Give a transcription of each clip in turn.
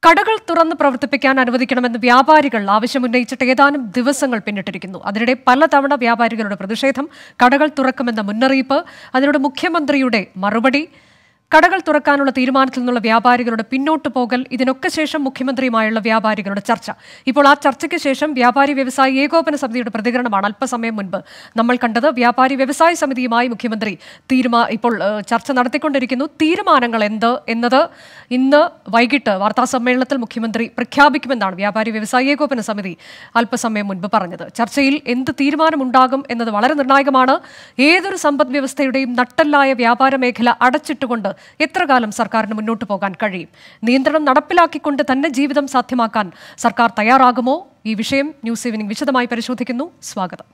കടകൾ തുറന്ന് പ്രവർത്തിപ്പിക്കാൻ അനുവദിക്കണമെന്ന് വ്യാപാരികൾ ആവശ്യമുന്നയിച്ചിട്ട് ഏതാനും ദിവസങ്ങൾ പിന്നിട്ടിരിക്കുന്നു അതിനിടെ പലതവണ വ്യാപാരികളുടെ പ്രതിഷേധം കടകൾ തുറക്കുമെന്ന മുന്നറിയിപ്പ് അതിനോട് മുഖ്യമന്ത്രിയുടെ മറുപടി കടകൾ തുറക്കാനുള്ള തീരുമാനത്തിൽ നിന്നുള്ള വ്യാപാരികളുടെ പിന്നോട്ട് പോകൽ ഇതിനൊക്കെ ശേഷം മുഖ്യമന്ത്രിയുമായുള്ള വ്യാപാരികളുടെ ചർച്ച ഇപ്പോൾ ആ ചർച്ചയ്ക്ക് ശേഷം വ്യാപാരി വ്യവസായി ഏകോപന സമിതിയുടെ പ്രതികരണമാണ് അല്പസമയം മുൻപ് നമ്മൾ കണ്ടത് വ്യാപാരി വ്യവസായ സമിതിയുമായി മുഖ്യമന്ത്രി തീരുമാ ഇപ്പോൾ ഏഹ്, ചർച്ച നടത്തിക്കൊണ്ടിരിക്കുന്നു തീരുമാനങ്ങൾ എന്ത് എന്നത് ഇന്ന് വൈകിട്ട് വാർത്താ സമ്മേളനത്തിൽ മുഖ്യമന്ത്രി പ്രഖ്യാപിക്കുമെന്നാണ് വ്യാപാരി വ്യവസായി ഏകോപന സമിതി അല്പസമയം മുൻപ് പറഞ്ഞത് ചർച്ചയിൽ എന്ത് തീരുമാനമുണ്ടാകും എന്നത് വളരെ നിർണായകമാണ് ഏതൊരു സമ്പദ് വ്യവസ്ഥയുടെയും നട്ടല്ലായ വ്യാപാര മേഖല അടച്ചിട്ടുകൊണ്ട് എത്ര കാലം സർക്കാരിന് മുന്നോട്ട് പോകാൻ കഴിയും നിയന്ത്രണം നടപ്പിലാക്കിക്കൊണ്ട് തന്നെ ജീവിതം സാധ്യമാക്കാൻ സർക്കാർ തയ്യാറാകുമോ ഈ വിഷയം ന്യൂസ് ഈവനിംഗ് വിശദമായി പരിശോധിക്കുന്നു സ്വാഗതം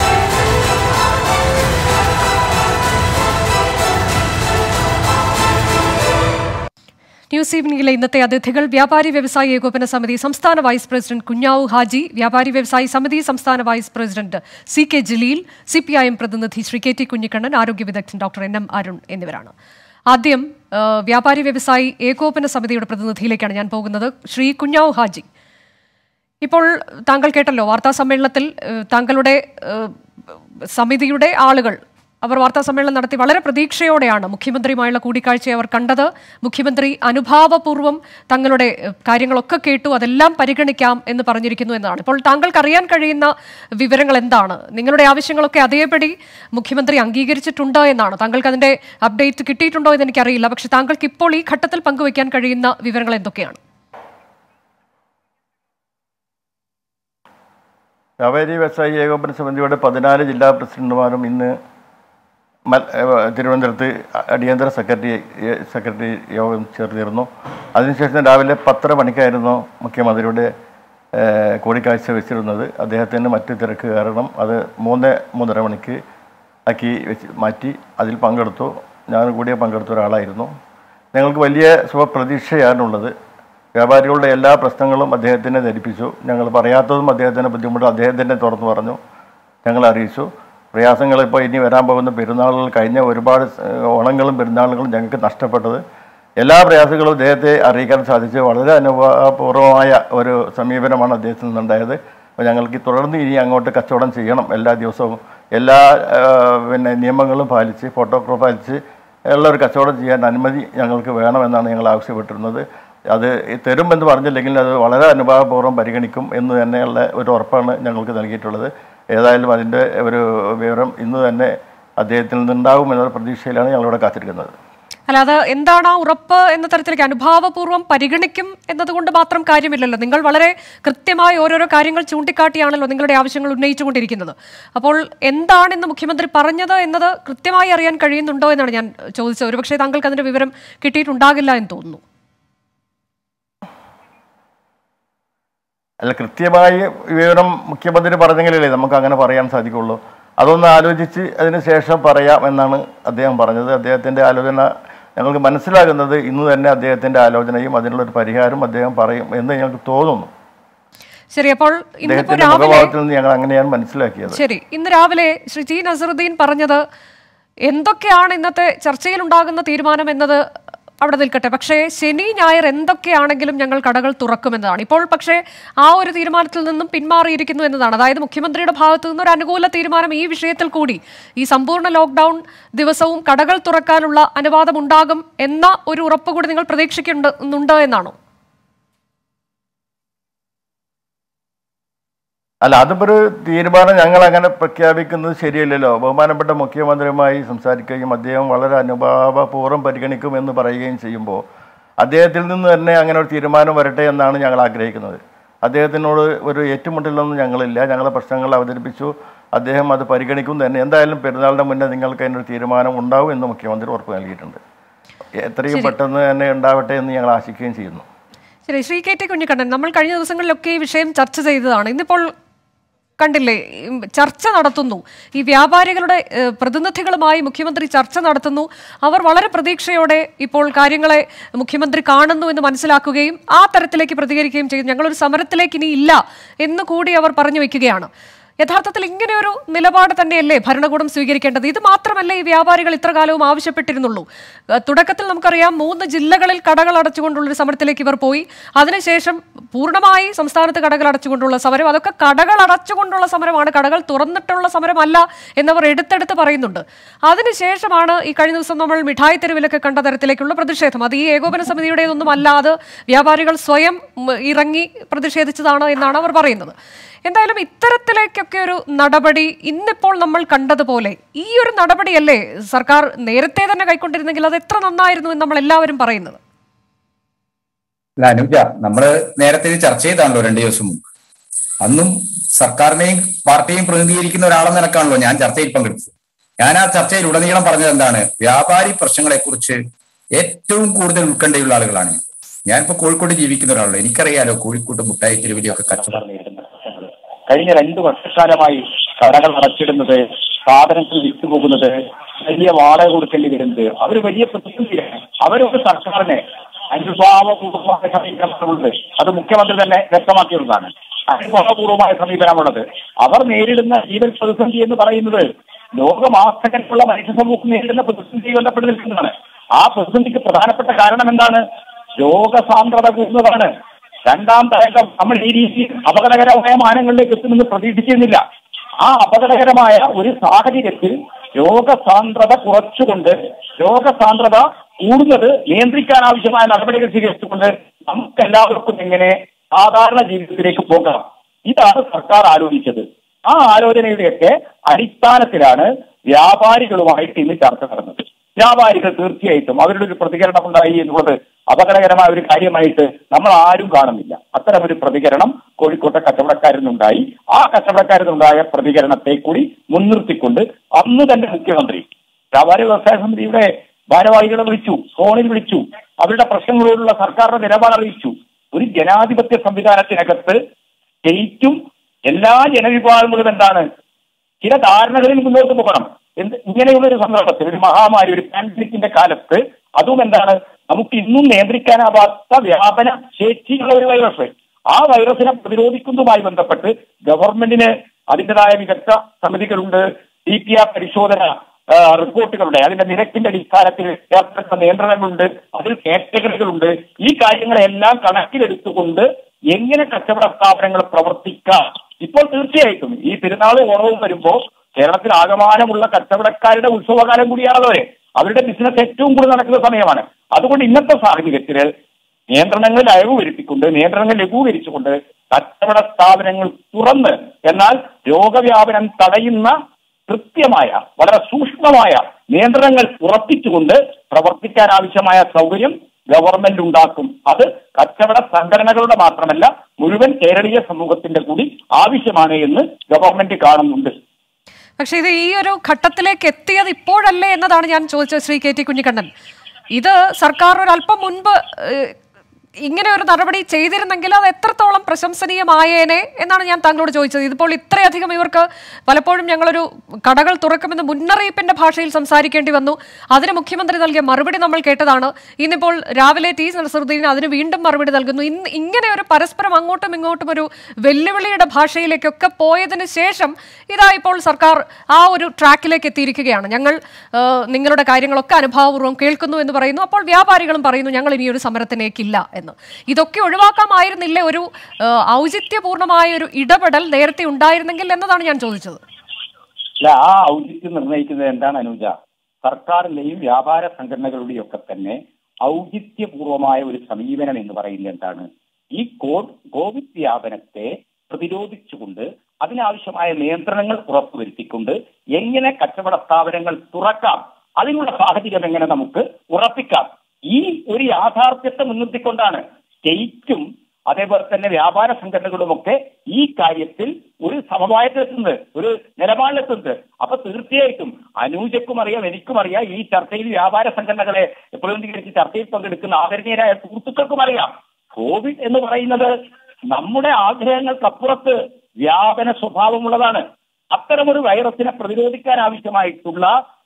ന്യൂസ് ഈവനിംഗിലെ ഇന്നത്തെ അതിഥികൾ വ്യാപാരി വ്യവസായി ഏകോപന സമിതി സംസ്ഥാന വൈസ് പ്രസിഡന്റ് കുഞ്ഞാവു ഹാജി വ്യാപാരി വ്യവസായി സമിതി സംസ്ഥാന vice president C K Jaleel C P I M പ്രതിനിധി ശ്രീ കെ ടി കുഞ്ഞിക്കണ്ണൻ ആരോഗ്യ വിദഗ്ധൻ ഡോക്ടർ എൻ എം അരുൺ എന്നിവരാണ് ആദ്യം ആ, വ്യാപാരി വ്യവസായി ഏകോപന സമിതിയുടെ പ്രതിനിധിയിലേക്കാണ് ഞാൻ പോകുന്നത് ശ്രീ കുഞ്ഞാവു ഹാജി ഇപ്പോൾ താങ്കൾ കേട്ടല്ലോ വാർത്താ സമ്മേളനത്തിൽ ഏഹ്, താങ്കളുടെ ഏഹ്, സമിതിയുടെ ആളുകൾ അവർ വാർത്താ സമ്മേളനം നടത്തി വളരെ പ്രതീക്ഷയോടെയാണ് മുഖ്യമന്ത്രിയുമായുള്ള കൂടിക്കാഴ്ചയെ അവർ കണ്ടത് മുഖ്യമന്ത്രി അനുഭാവപൂർവ്വം തങ്ങളുടെ ഏഹ്, കാര്യങ്ങളൊക്കെ കേട്ടു അതെല്ലാം പരിഗണിക്കാം എന്ന് പറഞ്ഞിരിക്കുന്നു എന്നതാണ് ഇപ്പോൾ താങ്കൾക്ക് അറിയാൻ കഴിയുന്ന വിവരങ്ങൾ എന്താണ് നിങ്ങളുടെ ആവശ്യങ്ങളൊക്കെ അതേപടി മുഖ്യമന്ത്രി അംഗീകരിച്ചിട്ടുണ്ട് എന്നാണ് താങ്കൾക്ക് അതിന്റെ അപ്ഡേറ്റ് കിട്ടിയിട്ടുണ്ടോ എന്ന് എനിക്കറിയില്ല പക്ഷെ താങ്കൾക്ക് ഇപ്പോൾ ഈ ഘട്ടത്തിൽ പങ്കുവയ്ക്കാൻ കഴിയുന്ന വിവരങ്ങൾ എന്തൊക്കെയാണ് വ്യാപാരി വ്യവസായി ഏകോപന സമിതിയുടെ പതിനാല് ജില്ലാ പ്രസിഡന്റുമാരും ഇന്ന് മൽ- ഏഹ് തിരുവനന്തപുരത്ത് അടിയന്തര സെക്രട്ടറി ഏഹ് സെക്രട്ടറി യോഗം ചേർന്നിരുന്നു അതിനുശേഷം രാവിലെ പത്തര മണിക്കായിരുന്നു മുഖ്യമന്ത്രിയുടെ ഏഹ് കൂടിക്കാഴ്ച വെച്ചിരുന്നത് അദ്ദേഹത്തിന് മറ്റ് തിരക്ക് കാരണം അത് മൂന്ന് മൂന്നര മണിക്ക് ആക്കി വെച്ച് മാറ്റി അതിൽ പങ്കെടുത്തു ഞാൻ കൂടിയ പങ്കെടുത്ത ഒരാളായിരുന്നു ഞങ്ങൾക്ക് വലിയ ശുഭപ്രതീക്ഷയാണുള്ളത് വ്യാപാരികളുടെ എല്ലാ പ്രശ്നങ്ങളും അദ്ദേഹത്തിനെ ധരിപ്പിച്ചു ഞങ്ങൾ പറയാത്തതും അദ്ദേഹത്തിൻ്റെ ബുദ്ധിമുട്ട് അദ്ദേഹം തന്നെ തുറന്നു പറഞ്ഞു ഞങ്ങൾ അറിയിച്ചു പ്രയാസങ്ങൾ ഇപ്പോൾ ഇനി വരാൻ പോകുന്ന പെരുന്നാളുകൾ കഴിഞ്ഞ ഒരുപാട് സ- ഓണങ്ങളും പെരുന്നാളുകളും ഞങ്ങൾക്ക് നഷ്ടപ്പെട്ടത് എല്ലാ പ്രയാസങ്ങളും അദ്ദേഹത്തെ അറിയിക്കാൻ സാധിച്ചു വളരെ അനുഭവപൂർവമായ ഒരു സമീപനമാണ് അദ്ദേഹത്തിൽ നിന്നുണ്ടായത് അപ്പോൾ ഞങ്ങൾക്ക് തുടർന്ന് ഇനി അങ്ങോട്ട് കച്ചവടം ചെയ്യണം എല്ലാ ദിവസവും എല്ലാ ആ, പിന്നെ നിയമങ്ങളും പാലിച്ച് ഫോട്ടോക്രോഫ് പാലിച്ച് ഉള്ള ഒരു കച്ചവടം ചെയ്യാൻ അനുമതി ഞങ്ങൾക്ക് വേണമെന്നാണ് ഞങ്ങൾ ആവശ്യപ്പെട്ടിരുന്നത് അത് തരുമെന്ന് പറഞ്ഞില്ലെങ്കിൽ അത് വളരെ അനുഭാവപൂർവ്വം പരിഗണിക്കും എന്ന് തന്നെയുള്ള ഒരു ഉറപ്പാണ് ഞങ്ങൾക്ക് നൽകിയിട്ടുള്ളത് ഏതായാലും അതിൻ്റെ ഒരു വിവരം ഇന്ന് തന്നെ അദ്ദേഹത്തിൽ നിന്നുണ്ടാകും എന്നുള്ള പ്രതീക്ഷയിലാണ് ഞങ്ങളിവിടെ കാത്തിരിക്കുന്നത് അല്ലാതെ എന്താണ് ആ ഉറപ്പ് എന്ന തരത്തിലേക്ക് അനുഭാവപൂർവ്വം പരിഗണിക്കും എന്നതുകൊണ്ട് മാത്രം കാര്യമില്ലല്ലോ നിങ്ങൾ വളരെ കൃത്യമായി ഓരോരോ കാര്യങ്ങൾ ചൂണ്ടിക്കാട്ടിയാണല്ലോ നിങ്ങളുടെ ആവശ്യങ്ങൾ ഉന്നയിച്ചുകൊണ്ടിരിക്കുന്നത് അപ്പോൾ എന്താണെന്ന് മുഖ്യമന്ത്രി പറഞ്ഞത് എന്നത് കൃത്യമായി അറിയാൻ കഴിയുന്നുണ്ടോ എന്നാണ് ഞാൻ ചോദിച്ചത് ഒരുപക്ഷെ താങ്കൾക്ക് അതിന്റെ വിവരം കിട്ടിയിട്ടുണ്ടാകില്ല എന്ന് തോന്നുന്നു അല്ല കൃത്യമായി വിവരം മുഖ്യമന്ത്രി പറഞ്ഞെങ്കിലല്ലേ നമുക്ക് അങ്ങനെ പറയാൻ സാധിക്കുള്ളൂ അതൊന്ന് ആലോചിച്ച് അതിന് ശേഷം പറയാം എന്നാണ് അദ്ദേഹം പറഞ്ഞത് അദ്ദേഹത്തിൻ്റെ ആലോചന ഞങ്ങൾക്ക് മനസ്സിലാകുന്നത് ഇന്ന് തന്നെ അദ്ദേഹത്തിൻ്റെ ആലോചനയും അതിനുള്ളൊരു പരിഹാരം അദ്ദേഹം പറയും എന്ന് ഞങ്ങൾക്ക് തോന്നുന്നു ശരി അപ്പോൾ ഇന്നിപ്പോ അദ്ദേഹത്തിന്റെ രാവിലെ മുഖഭാവത്തിൽ നിന്ന് ഞങ്ങൾ അങ്ങനെയാണ് മനസ്സിലാക്കിയത് ശരി ഇന്ന് രാവിലെ ശ്രീ ടി നസറുദ്ദീൻ പറഞ്ഞത് എന്തൊക്കെയാണ് ഇന്നത്തെ ചർച്ചയിൽ ഉണ്ടാകുന്ന തീരുമാനം എന്നത് അവിടെ നിൽക്കട്ടെ പക്ഷേ ശനി ഞായർ എന്തൊക്കെയാണെങ്കിലും ഞങ്ങൾ കടകൾ തുറക്കുമെന്നതാണ് ഇപ്പോൾ പക്ഷേ ആ ഒരു തീരുമാനത്തിൽ നിന്നും പിന്മാറിയിരിക്കുന്നു എന്നതാണ് അതായത് മുഖ്യമന്ത്രിയുടെ ഭാഗത്തു നിന്ന് ഒരു അനുകൂല തീരുമാനം ഈ വിഷയത്തിൽ കൂടി ഈ സമ്പൂർണ്ണ ലോക്ക്ഡൌൺ ദിവസവും കടകൾ തുറക്കാനുള്ള അനുവാദം ഉണ്ടാകും എന്ന ഒരു ഉറപ്പ് കൂടി നിങ്ങൾ പ്രതീക്ഷിക്കുന്നുണ്ട് എന്നാണോ അല്ല അതിപ്പോ ഒരു തീരുമാനം ഞങ്ങൾ അങ്ങനെ പ്രഖ്യാപിക്കുന്നത് ശരിയല്ലല്ലോ ബഹുമാനപ്പെട്ട മുഖ്യമന്ത്രിയുമായി സംസാരിക്കുകയും അദ്ദേഹം വളരെ അനുഭാവപൂർവ്വം പരിഗണിക്കുമെന്ന് പറയുകയും ചെയ്യുമ്പോൾ അദ്ദേഹത്തിൽ നിന്ന് തന്നെ അങ്ങനെ ഒരു തീരുമാനം വരട്ടെ എന്നാണ് ഞങ്ങൾ ആഗ്രഹിക്കുന്നത് അദ്ദേഹത്തിനോട് ഒരു ഏറ്റുമുട്ടലൊന്നും ഞങ്ങളില്ല ഞങ്ങളെ പ്രശ്നങ്ങൾ അവതരിപ്പിച്ചു അദ്ദേഹം അത് പരിഗണിക്കും തന്നെ എന്തായാലും പെരുന്നാളിൻ്റെ മുന്നേ നിങ്ങൾക്ക് അതിനൊരു തീരുമാനം ഉണ്ടാവും എന്ന് മുഖ്യമന്ത്രി ഉറപ്പ് നൽകിയിട്ടുണ്ട് എത്രയും പെട്ടെന്ന് തന്നെ ഉണ്ടാവട്ടെ എന്ന് ഞങ്ങൾ ആശിക്കുകയും ചെയ്യുന്നു ശരി ശ്രീ കെ ടി കുഞ്ഞിക്കണ്ണൻ നമ്മൾ കഴിഞ്ഞ ദിവസങ്ങളിലൊക്കെ ഈ വിഷയം ചർച്ച ചെയ്തതാണ് ഇന്നിപ്പോൾ കണ്ടില്ലേ ഉം, ചർച്ച നടത്തുന്നു ഈ വ്യാപാരികളുടെ ഏഹ്, പ്രതിനിധികളുമായി മുഖ്യമന്ത്രി ചർച്ച നടത്തുന്നു അവർ വളരെ പ്രതീക്ഷയോടെ ഇപ്പോൾ കാര്യങ്ങളെ മുഖ്യമന്ത്രി കാണുന്നു എന്ന് മനസ്സിലാക്കുകയും ആ തരത്തിലേക്ക് പ്രതികരിക്കുകയും ചെയ്യും ഞങ്ങളൊരു സമരത്തിലേക്ക് ഇനി ഇല്ല എന്ന് കൂടി അവർ പറഞ്ഞു വെക്കുകയാണ് യഥാർത്ഥത്തിൽ ഇങ്ങനെയൊരു നിലപാട് തന്നെയല്ലേ ഭരണകൂടം സ്വീകരിക്കേണ്ടത് ഇത് മാത്രമല്ല ഈ വ്യാപാരികൾ ഇത്ര കാലവും ആവശ്യപ്പെട്ടിരുന്നുള്ളൂ ഏഹ് തുടക്കത്തിൽ നമുക്കറിയാം മൂന്ന് ജില്ലകളിൽ കടകൾ അടച്ചുകൊണ്ടുള്ളൊരു സമരത്തിലേക്ക് ഇവർ പോയി അതിനുശേഷം പൂർണ്ണമായി സംസ്ഥാനത്ത് കടകൾ അടച്ചുകൊണ്ടുള്ള സമരം അതൊക്കെ കടകൾ അടച്ചുകൊണ്ടുള്ള സമരമാണ് കടകൾ തുറന്നിട്ടുള്ള സമരമല്ല എന്നവർ എടുത്തെടുത്ത് പറയുന്നുണ്ട് അതിനുശേഷമാണ് ഈ കഴിഞ്ഞ ദിവസം നമ്മൾ മിഠായി തെരുവിലൊക്കെ കണ്ട തരത്തിലേക്കുള്ള പ്രതിഷേധം അത് ഈ ഏകോപന സമിതിയുടേതൊന്നും അല്ലാതെ വ്യാപാരികൾ സ്വയം ഉം, ഇറങ്ങി പ്രതിഷേധിച്ചതാണ് എന്നാണ് അവർ പറയുന്നത് എന്തായാലും ഇത്തരത്തിലേക്കൊക്കെ ഒരു നടപടി ഇന്നിപ്പോൾ നമ്മൾ കണ്ടതുപോലെ ഈ ഒരു നടപടിയല്ലേ സർക്കാർ നേരത്തെ തന്നെ കൈക്കൊണ്ടിരുന്നെങ്കിൽ അത് എത്ര നന്നായിരുന്നു എന്ന് നമ്മൾ എല്ലാവരും പറയുന്നത് അല്ല അനുജ നമ്മള് നേരത്തെ ഇത് ചർച്ച ചെയ്താണല്ലോ രണ്ടു ദിവസം മുമ്പ് അന്നും സർക്കാരിനെയും പാർട്ടിയെയും പ്രതിനിധീകരിക്കുന്ന ഒരാളെന്ന നിലക്കാണല്ലോ ഞാൻ ചർച്ചയിൽ പങ്കെടുത്തത് ഞാൻ ആ ചർച്ചയിൽ ഉടനീളം പറഞ്ഞത് എന്താണ് വ്യാപാരി പ്രശ്നങ്ങളെ കുറിച്ച് ഏറ്റവും കൂടുതൽ ഉത്കണ്ഠയുള്ള ആളുകളാണ് ഞാൻ. ഞാനിപ്പോ കോഴിക്കോട് ജീവിക്കുന്ന ഒരാളല്ലോ എനിക്കറിയാലോ കോഴിക്കോട് മുട്ടായി തെരുവിലെയൊക്കെ കച്ചവടം നേരിടുന്ന പ്രശ്നങ്ങൾ കഴിഞ്ഞ രണ്ടു വർഷക്കാലമായി കടകൾ അടച്ചിടുന്നത് സാധനങ്ങൾ വിറ്റുപോകുന്നത് വലിയ വാടക കൊടുക്കേണ്ടി വരുന്നത് അവർ വലിയ പ്രതിസന്ധിയാണ് അവരൊരു സർക്കാരിനെ അനുഭാവപൂർവമായ സമീപനമുള്ളത് അത് മുഖ്യമന്ത്രി തന്നെ വ്യക്തമാക്കിയുള്ളതാണ് അനുഭാവപൂർവമായ സമീപനമുള്ളത് അവർ നേരിടുന്ന ജീവൻ പ്രതിസന്ധി എന്ന് പറയുന്നത് ലോകമാസകനുള്ള മനുഷ്യ സമൂഹം നേരിടുന്ന പ്രതിസന്ധി ബന്ധപ്പെട്ട് നിൽക്കുന്നതാണ് ആ പ്രതിസന്ധിക്ക് പ്രധാനപ്പെട്ട കാരണം എന്താണ് രോഗസാന്ദ്രത കൂടുന്നതാണ് രണ്ടാം തരംഗം നമ്മൾ ഈ രീതിയിൽ അപകടകരമായ മാനങ്ങളിലേക്ക് എത്തുമെന്ന് പ്രതീക്ഷിച്ചിരുന്നില്ല ആ അപകടകരമായ ഒരു സാഹചര്യത്തിൽ രോഗസാന്ദ്രത കുറച്ചുകൊണ്ട് രോഗസാന്ദ്രത കൂടുന്നത് നിയന്ത്രിക്കാൻ ആവശ്യമായ നടപടികൾ സ്വീകരിച്ചുകൊണ്ട് നമുക്ക് എല്ലാവർക്കും എങ്ങനെ സാധാരണ ജീവിതത്തിലേക്ക് പോകാം ഇതാണ് സർക്കാർ ആലോചിച്ചത് ആ ആലോചനയുടെയൊക്കെ അടിസ്ഥാനത്തിലാണ് വ്യാപാരികളുമായിട്ട് ഇന്ന് ചർച്ച നടന്നത് വ്യാപാരികൾ തീർച്ചയായിട്ടും അവരുടെ ഒരു പ്രതികരണം ഉണ്ടായി എന്നുള്ളത് അപകടകരമായ ഒരു കാര്യമായിട്ട് നമ്മൾ ആരും കാണുന്നില്ല അത്തരം ഒരു പ്രതികരണം കോഴിക്കോട്ടെ കച്ചവടക്കാരിൽ നിന്നുണ്ടായി ആ കച്ചവടക്കാരിൽ നിന്നുണ്ടായ പ്രതികരണത്തെ കൂടി മുൻനിർത്തിക്കൊണ്ട് അന്ന് തന്നെ മുഖ്യമന്ത്രി വ്യാപാരി വ്യവസായ സമിതിയുടെ ഭാരവാഹികളെ വിളിച്ചു ഫോണിൽ വിളിച്ചു അവരുടെ പ്രശ്നങ്ങളോടുള്ള സർക്കാരിന്റെ നിലപാട് അറിയിച്ചു ഒരു ജനാധിപത്യ സംവിധാനത്തിനകത്ത് സ്റ്റേറ്റും എല്ലാ ജനവിഭാഗങ്ങളും എന്താണ് ചില ധാരണകളിൽ മുന്നോട്ട് പോകണം എന്ത് ഇങ്ങനെയുള്ള ഒരു സന്ദർഭത്തിൽ ഒരു മഹാമാരി ഒരു പാൻഡമിക്കിന്റെ കാലത്ത് അതും എന്താണ് നമുക്ക് ഇന്നും നിയന്ത്രിക്കാനാവാത്ത വ്യാപന ശേഷിയുള്ള ഒരു വൈറസ് ആ വൈറസിനെ പ്രതിരോധിക്കുന്നതുമായി ബന്ധപ്പെട്ട് ഗവൺമെന്റിന് അതിൻ്റെതായ വിദഗ്ധ സമിതികളുണ്ട് ഡി പി ആർ പരിശോധന ആ, റിപ്പോർട്ടുകളുണ്ട് അതിന്റെ നിരക്കിന്റെ അടിസ്ഥാനത്തിൽ ഏർപ്പെടുന്ന നിയന്ത്രണങ്ങളുണ്ട് അതിൽ കാറ്റഗറികളുണ്ട് ഈ കാര്യങ്ങളെല്ലാം കണക്കിലെടുത്തുകൊണ്ട് എങ്ങനെ കച്ചവട സ്ഥാപനങ്ങൾ പ്രവർത്തിക്കാം ഇപ്പോൾ തീർച്ചയായിട്ടും ഈ പെരുന്നാൾ ഓണവും വരുമ്പോൾ കേരളത്തിൽ ആകമാനമുള്ള കച്ചവടക്കാരുടെ ഉത്സവകാലം കൂടിയാണത് അവരുടെ ബിസിനസ് ഏറ്റവും കൂടുതൽ നടക്കുന്ന സമയമാണ് അതുകൊണ്ട് ഇന്നത്തെ സാഹചര്യത്തിൽ നിയന്ത്രണങ്ങൾ അയവ് വരുത്തിക്കൊണ്ട് നിയന്ത്രണങ്ങൾ ലഘൂകരിച്ചുകൊണ്ട് കച്ചവട സ്ഥാപനങ്ങൾ തുറന്ന് എന്നാൽ രോഗവ്യാപനം തടയുന്ന കൃത്യമായ വളരെ സൂക്ഷ്മമായ നിയന്ത്രണങ്ങൾ ഉറപ്പിച്ചുകൊണ്ട് പ്രവർത്തിക്കാൻ ആവശ്യമായ സൗകര്യം ഗവൺമെന്റ് ഉണ്ടാക്കും അത് കച്ചവട സംഘടനകളുടെ മാത്രമല്ല മുഴുവൻ കേരളീയ സമൂഹത്തിന്റെ കൂടി ആവശ്യമാണ് എന്ന് ഗവൺമെന്റ് കാണുന്നുണ്ട് പക്ഷേ ഇത് ഈ ഒരു ഘട്ടത്തിലേക്ക് എത്തിയത് ഇപ്പോഴല്ലേ എന്നതാണ് ഞാൻ ചോദിച്ചത് ശ്രീ കെ ടി കുഞ്ഞിക്കണ്ണൻ ഇത് സർക്കാർ ഒരല്പം മുൻപ് ഏഹ്, ഇങ്ങനെ ഒരു നടപടി ചെയ്തിരുന്നെങ്കിൽ അത് എത്രത്തോളം പ്രശംസനീയമായേനെ എന്നാണ് ഞാൻ താങ്കളോട് ചോദിച്ചത് ഇതിപ്പോൾ ഇത്രയധികം ഇവർക്ക് പലപ്പോഴും ഞങ്ങളൊരു കടകൾ തുറക്കുമെന്ന് മുന്നറിയിപ്പിന്റെ ഭാഷയിൽ സംസാരിക്കേണ്ടി വന്നു അതിന് മുഖ്യമന്ത്രി നൽകിയ മറുപടി നമ്മൾ കേട്ടതാണ് ഇന്നിപ്പോൾ രാവിലെ ടി നസറുദ്ദീൻ അതിന് വീണ്ടും മറുപടി നൽകുന്നു ഇന്ന് ഇങ്ങനെ ഒരു പരസ്പരം അങ്ങോട്ടും ഇങ്ങോട്ടും ഒരു വെല്ലുവിളിയുടെ ഭാഷയിലേക്കൊക്കെ പോയതിന് ശേഷം ഇതാ ഇപ്പോൾ സർക്കാർ ആ ഒരു ട്രാക്കിലേക്ക് എത്തിയിരിക്കുകയാണ് ഞങ്ങൾ ആ, നിങ്ങളുടെ കാര്യങ്ങളൊക്കെ അനുഭാവപൂർവ്വം കേൾക്കുന്നു എന്ന് പറയുന്നു അപ്പോൾ വ്യാപാരികളും പറയുന്നു ഞങ്ങൾ ഇനി ഒരു സമരത്തിലേക്കില്ല എന്ന് ഇതൊക്കെ ഒഴിവാക്കാമായിരുന്നില്ലേ ഒരു ആ, ഔചിത്യപൂർണമായ ഒരു ഇടപെടൽ നേരത്തെ ഉണ്ടായിരുന്നെങ്കിൽ എന്നതാണ് ഞാൻ ചോദിച്ചത് അല്ല ആ ഔചിത്യം നിർണ്ണയിക്കുന്നത് എന്താണ് അനുജ സർക്കാരിന്റെയും വ്യാപാര സംഘടനകളുടെയും ഒക്കെ തന്നെ ഔചിത്യപൂർവമായ ഒരു സമീപനം എന്ന് പറയുന്നത് എന്താണ് ഈ കോ- കോവിഡ് വ്യാപനത്തെ പ്രതിരോധിച്ചുകൊണ്ട് അതിനാവശ്യമായ നിയന്ത്രണങ്ങൾ ഉറപ്പുവരുത്തിക്കൊണ്ട് എങ്ങനെ കച്ചവട സ്ഥാപനങ്ങൾ തുറക്കാം അതിനുള്ള സാഹചര്യം എങ്ങനെ നമുക്ക് ഉറപ്പിക്കാം ഈ ഒരു യാഥാർത്ഥ്യത്തെ മുൻനിർത്തിക്കൊണ്ടാണ് സ്റ്റേറ്റും അതേപോലെ തന്നെ വ്യാപാര സംഘടനകളുമൊക്കെ ഈ കാര്യത്തിൽ ഒരു സമവായത്തിലെത്തുന്നത് ഒരു നിലപാടിലെത്തുന്നത് അപ്പൊ തീർച്ചയായിട്ടും അനൂജക്കും അറിയാം എനിക്കും അറിയാം ഈ ചർച്ചയിൽ വ്യാപാര സംഘടനകളെ പ്രതിനിധീകരിച്ച് ചർച്ചയിൽ പങ്കെടുക്കുന്ന ആദരണീയരായ സുഹൃത്തുക്കൾക്കും അറിയാം കോവിഡ് എന്ന് പറയുന്നത് നമ്മുടെ ആഗ്രഹങ്ങൾക്കപ്പുറത്ത് വ്യാപന സ്വഭാവമുള്ളതാണ് അത്തരമൊരു വൈറസിനെ പ്രതിരോധിക്കാൻ ആവശ്യമായിട്ടുള്ള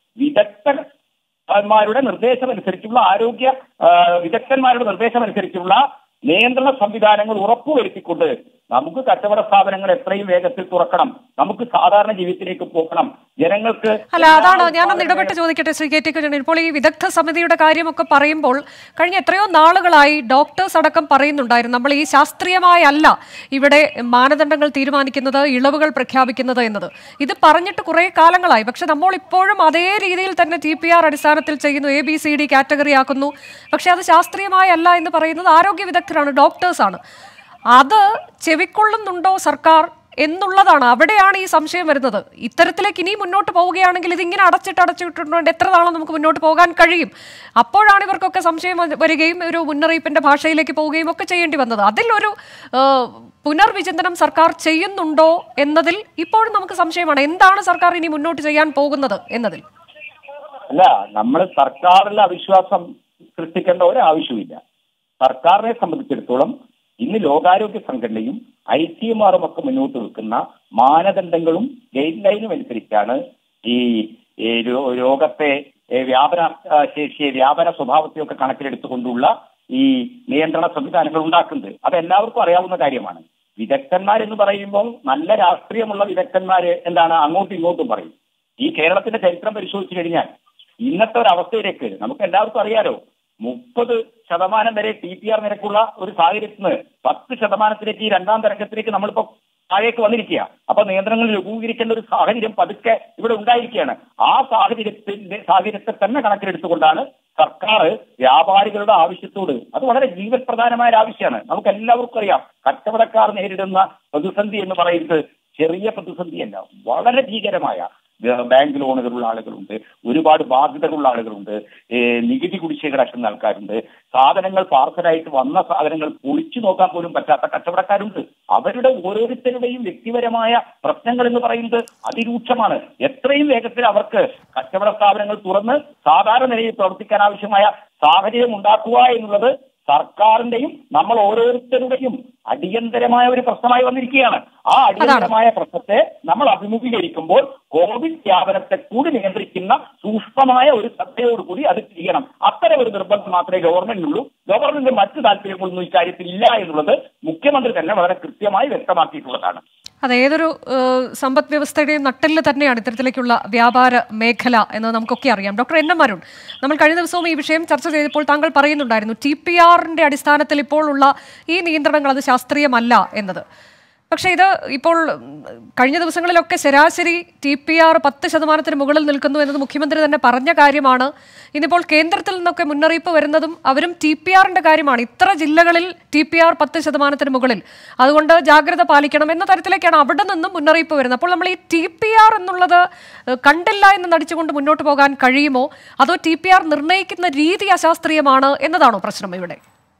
വിദഗ്ധന്മാരുടെ നിർദ്ദേശമനുസരിച്ചുള്ള ആരോഗ്യ ആ, വിദഗ്ധന്മാരുടെ നിർദ്ദേശമനുസരിച്ചുള്ള നിയന്ത്രണ സംവിധാനങ്ങൾ ഉറപ്പുവരുത്തിക്കൊണ്ട് നമുക്ക് കച്ചവട സ്ഥാപനങ്ങൾ എത്രയും വേഗത്തിൽ തുറക്കണം നമുക്ക് സാധാരണ ജീവിതത്തിലേക്ക് പോകണം ജനങ്ങൾക്ക് അല്ല അതാണ് ഞാനൊന്ന് ഇടപെട്ട് ചോദിക്കട്ടെ ശ്രീ കെ ടി കുഞ്ഞൻ ഇപ്പോൾ ഈ വിദഗ്ധ സമിതിയുടെ കാര്യമൊക്കെ പറയുമ്പോൾ കഴിഞ്ഞ എത്രയോ നാളുകളായി ഡോക്ടേഴ്സ് അടക്കം പറയുന്നുണ്ടായിരുന്നു നമ്മൾ ഈ ശാസ്ത്രീയമായല്ല ഇവിടെ മാനദണ്ഡങ്ങൾ തീരുമാനിക്കുന്നത് ഇളവുകൾ പ്രഖ്യാപിക്കുന്നത് എന്നത് ഇത് പറഞ്ഞിട്ട് കുറേ കാലങ്ങളായി പക്ഷെ നമ്മൾ ഇപ്പോഴും അതേ രീതിയിൽ തന്നെ ടി പി ആർ അടിസ്ഥാനത്തിൽ ചെയ്യുന്നു A B C D category ആക്കുന്നു പക്ഷെ അത് ശാസ്ത്രീയമായല്ല എന്ന് പറയുന്നത് ആരോഗ്യ വിദഗ്ധരാണ് ഡോക്ടേഴ്സാണ് അത് ചെവിക്കൊള്ളുന്നുണ്ടോ സർക്കാർ എന്നുള്ളതാണ് അവിടെയാണ് ഈ സംശയം വരുന്നത് ഇത്തരത്തിലേക്ക് ഇനി മുന്നോട്ട് പോവുകയാണെങ്കിൽ ഇതിങ്ങനെ അടച്ചിട്ട് അടച്ചിട്ടുകൊണ്ട് എത്ര നാളും നമുക്ക് മുന്നോട്ട് പോകാൻ കഴിയും അപ്പോഴാണ് ഇവർക്കൊക്കെ സംശയം വ- വരികയും ഒരു മുന്നറിയിപ്പിന്റെ ഭാഷയിലേക്ക് പോവുകയും ഒക്കെ ചെയ്യേണ്ടി വന്നത് അതിലൊരു ആ, പുനർവിചിന്തനം സർക്കാർ ചെയ്യുന്നുണ്ടോ എന്നതിൽ ഇപ്പോഴും നമുക്ക് സംശയമാണ് എന്താണ് സർക്കാർ ഇനി മുന്നോട്ട് ചെയ്യാൻ പോകുന്നത് എന്നതിൽ അല്ല നമ്മൾ സർക്കാരിൽ അവിശ്വാസം സൃഷ്ടിക്കേണ്ട ഒരാവശ്യമില്ല സർക്കാരിനെ സംബന്ധിച്ചിടത്തോളം ഇന്ന് ലോകാരോഗ്യ സംഘടനയും ഐ ടി എമാറും ഒക്കെ മുന്നോട്ട് വെക്കുന്ന മാനദണ്ഡങ്ങളും ഗൈഡ് ലൈനും അനുസരിച്ചാണ് ഈ ഈ രോ- രോഗത്തെ ഏ, വ്യാപന ആ, ശേഷിയെ വ്യാപന സ്വഭാവത്തെയൊക്കെ കണക്കിലെടുത്തുകൊണ്ടുള്ള ഈ നിയന്ത്രണ സംവിധാനങ്ങൾ ഉണ്ടാക്കുന്നത് അത് എല്ലാവർക്കും അറിയാവുന്ന കാര്യമാണ് വിദഗ്ധന്മാർ എന്ന് പറയുമ്പോൾ നല്ല രാഷ്ട്രീയമുള്ള വിദഗ്ധന്മാര് എന്താണ് അങ്ങോട്ടും ഇങ്ങോട്ടും പറയും ഈ കേരളത്തിന്റെ ചരിത്രം പരിശോധിച്ചു കഴിഞ്ഞാൽ ഇന്നത്തെ ഒരു അവസ്ഥയിലേക്ക് നമുക്ക് എല്ലാവർക്കും അറിയാലോ മുപ്പത് ശതമാനം വരെ ടി പി ആർ നിരക്കുള്ള ഒരു സാഹചര്യത്തിൽ നിന്ന് പത്ത് ശതമാനത്തിലേക്ക് ഈ രണ്ടാം തരംഗത്തിലേക്ക് നമ്മളിപ്പോ താഴേക്ക് വന്നിരിക്കുക അപ്പൊ നിയന്ത്രണങ്ങൾ ലഘൂകരിക്കേണ്ട ഒരു സാഹചര്യം പതുക്കെ ഇവിടെ ഉണ്ടായിരിക്കുകയാണ് ആ സാഹചര്യത്തിന്റെ സാഹചര്യത്തെ തന്നെ കണക്കിലെടുത്തുകൊണ്ടാണ് സർക്കാർ വ്യാപാരികളുടെ ആവശ്യത്തോട് അത് വളരെ ജീവപ്രധാനമായ ഒരു ആവശ്യമാണ് നമുക്ക് എല്ലാവർക്കും അറിയാം കച്ചവടക്കാർ നേരിടുന്ന പ്രതിസന്ധി എന്ന് പറയുന്നത് ചെറിയ പ്രതിസന്ധിയല്ല വളരെ ഭീകരമായ ബ- ബാങ്ക് ലോണുകളുള്ള ആളുകളുണ്ട് ഒരുപാട് ബാധ്യതകളുള്ള ആളുകളുണ്ട് ഏ, നികുതി കുടിശ്ശിക കിടക്കുന്ന ആൾക്കാരുണ്ട് സാധനങ്ങൾ പാർസലായിട്ട് വന്ന സാധനങ്ങൾ പൊളിച്ചു നോക്കാൻ പോലും പറ്റാത്ത കച്ചവടക്കാരുണ്ട് അവരുടെ ഓരോരുത്തരുടെയും വ്യക്തിപരമായ പ്രശ്നങ്ങൾ എന്ന് പറയുന്നത് അതിരൂക്ഷമാണ് എത്രയും വേഗത്തിൽ അവർക്ക് കച്ചവട സ്ഥാപനങ്ങൾ തുറന്ന് സാധാരണ നിലയിൽ പ്രവർത്തിക്കാൻ ആവശ്യമായ സാഹചര്യം ഉണ്ടാക്കുക എന്നുള്ളത് സർക്കാരിന്റെയും നമ്മൾ ഓരോരുത്തരുടെയും അടിയന്തരമായ ഒരു പ്രശ്നമായി വന്നിരിക്കുകയാണ് ആ അടിയന്തരമായ പ്രശ്നത്തെ നമ്മൾ അഭിമുഖീകരിക്കുമ്പോൾ കോവിഡ് വ്യാപനത്തെ കൂടി നിയന്ത്രിക്കുന്ന സൂക്ഷ്മമായ ഒരു ശ്രദ്ധയോടുകൂടി അത് ചെയ്യണം അത്തരം ഒരു നിർബന്ധം മാത്രമേ ഗവൺമെന്റിനുള്ളൂ ഗവൺമെന്റ് മറ്റു താല്പര്യങ്ങളൊന്നും ഇക്കാര്യത്തിൽ ഇല്ല എന്നുള്ളത് മുഖ്യമന്ത്രി തന്നെ വളരെ കൃത്യമായി വ്യക്തമാക്കിയിട്ടുള്ളതാണ് അത് ഏതൊരു ഏഹ്, സമ്പദ് വ്യവസ്ഥയുടെയും നട്ടെല്ല് തന്നെയാണ് ഇത്തരത്തിലേക്കുള്ള വ്യാപാര മേഖല എന്ന് നമുക്കൊക്കെ അറിയാം ഡോക്ടർ എൻ എം അരുൺ നമ്മൾ കഴിഞ്ഞ ദിവസവും ഈ വിഷയം ചർച്ച ചെയ്തപ്പോൾ താങ്കൾ പറയുന്നുണ്ടായിരുന്നു ടി പി ആറിന്റെ അടിസ്ഥാനത്തിൽ ഇപ്പോൾ ഉള്ള ഈ നിയന്ത്രണങ്ങൾ അത് ശാസ്ത്രീയമല്ല എന്നത് പക്ഷേ ഇത് ഇപ്പോൾ ഉം, കഴിഞ്ഞ ദിവസങ്ങളിലൊക്കെ ശരാശരി ടി പി ആർ പത്ത് ശതമാനത്തിന് മുകളിൽ നിൽക്കുന്നു എന്നത് മുഖ്യമന്ത്രി തന്നെ പറഞ്ഞ കാര്യമാണ് ഇന്നിപ്പോൾ കേന്ദ്രത്തിൽ നിന്നൊക്കെ മുന്നറിയിപ്പ് വരുന്നതും അവരും ടി പി ആറിന്റെ കാര്യമാണ് ഇത്ര ജില്ലകളിൽ ടി പി ആർ പത്ത് ശതമാനത്തിന് മുകളിൽ അതുകൊണ്ട് ജാഗ്രത പാലിക്കണം എന്ന തരത്തിലേക്കാണ് അവിടെ നിന്നും മുന്നറിയിപ്പ് വരുന്നത് അപ്പോൾ നമ്മൾ ഈ ടി പി ആർ എന്നുള്ളത് ഏഹ്, കണ്ടില്ല എന്ന് നടിച്ചുകൊണ്ട് മുന്നോട്ട് പോകാൻ കഴിയുമോ അതോ ടി പി ആർ നിർണ്ണയിക്കുന്ന രീതി അശാസ്ത്രീയമാണ് എന്നതാണോ പ്രശ്നം ഇവിടെ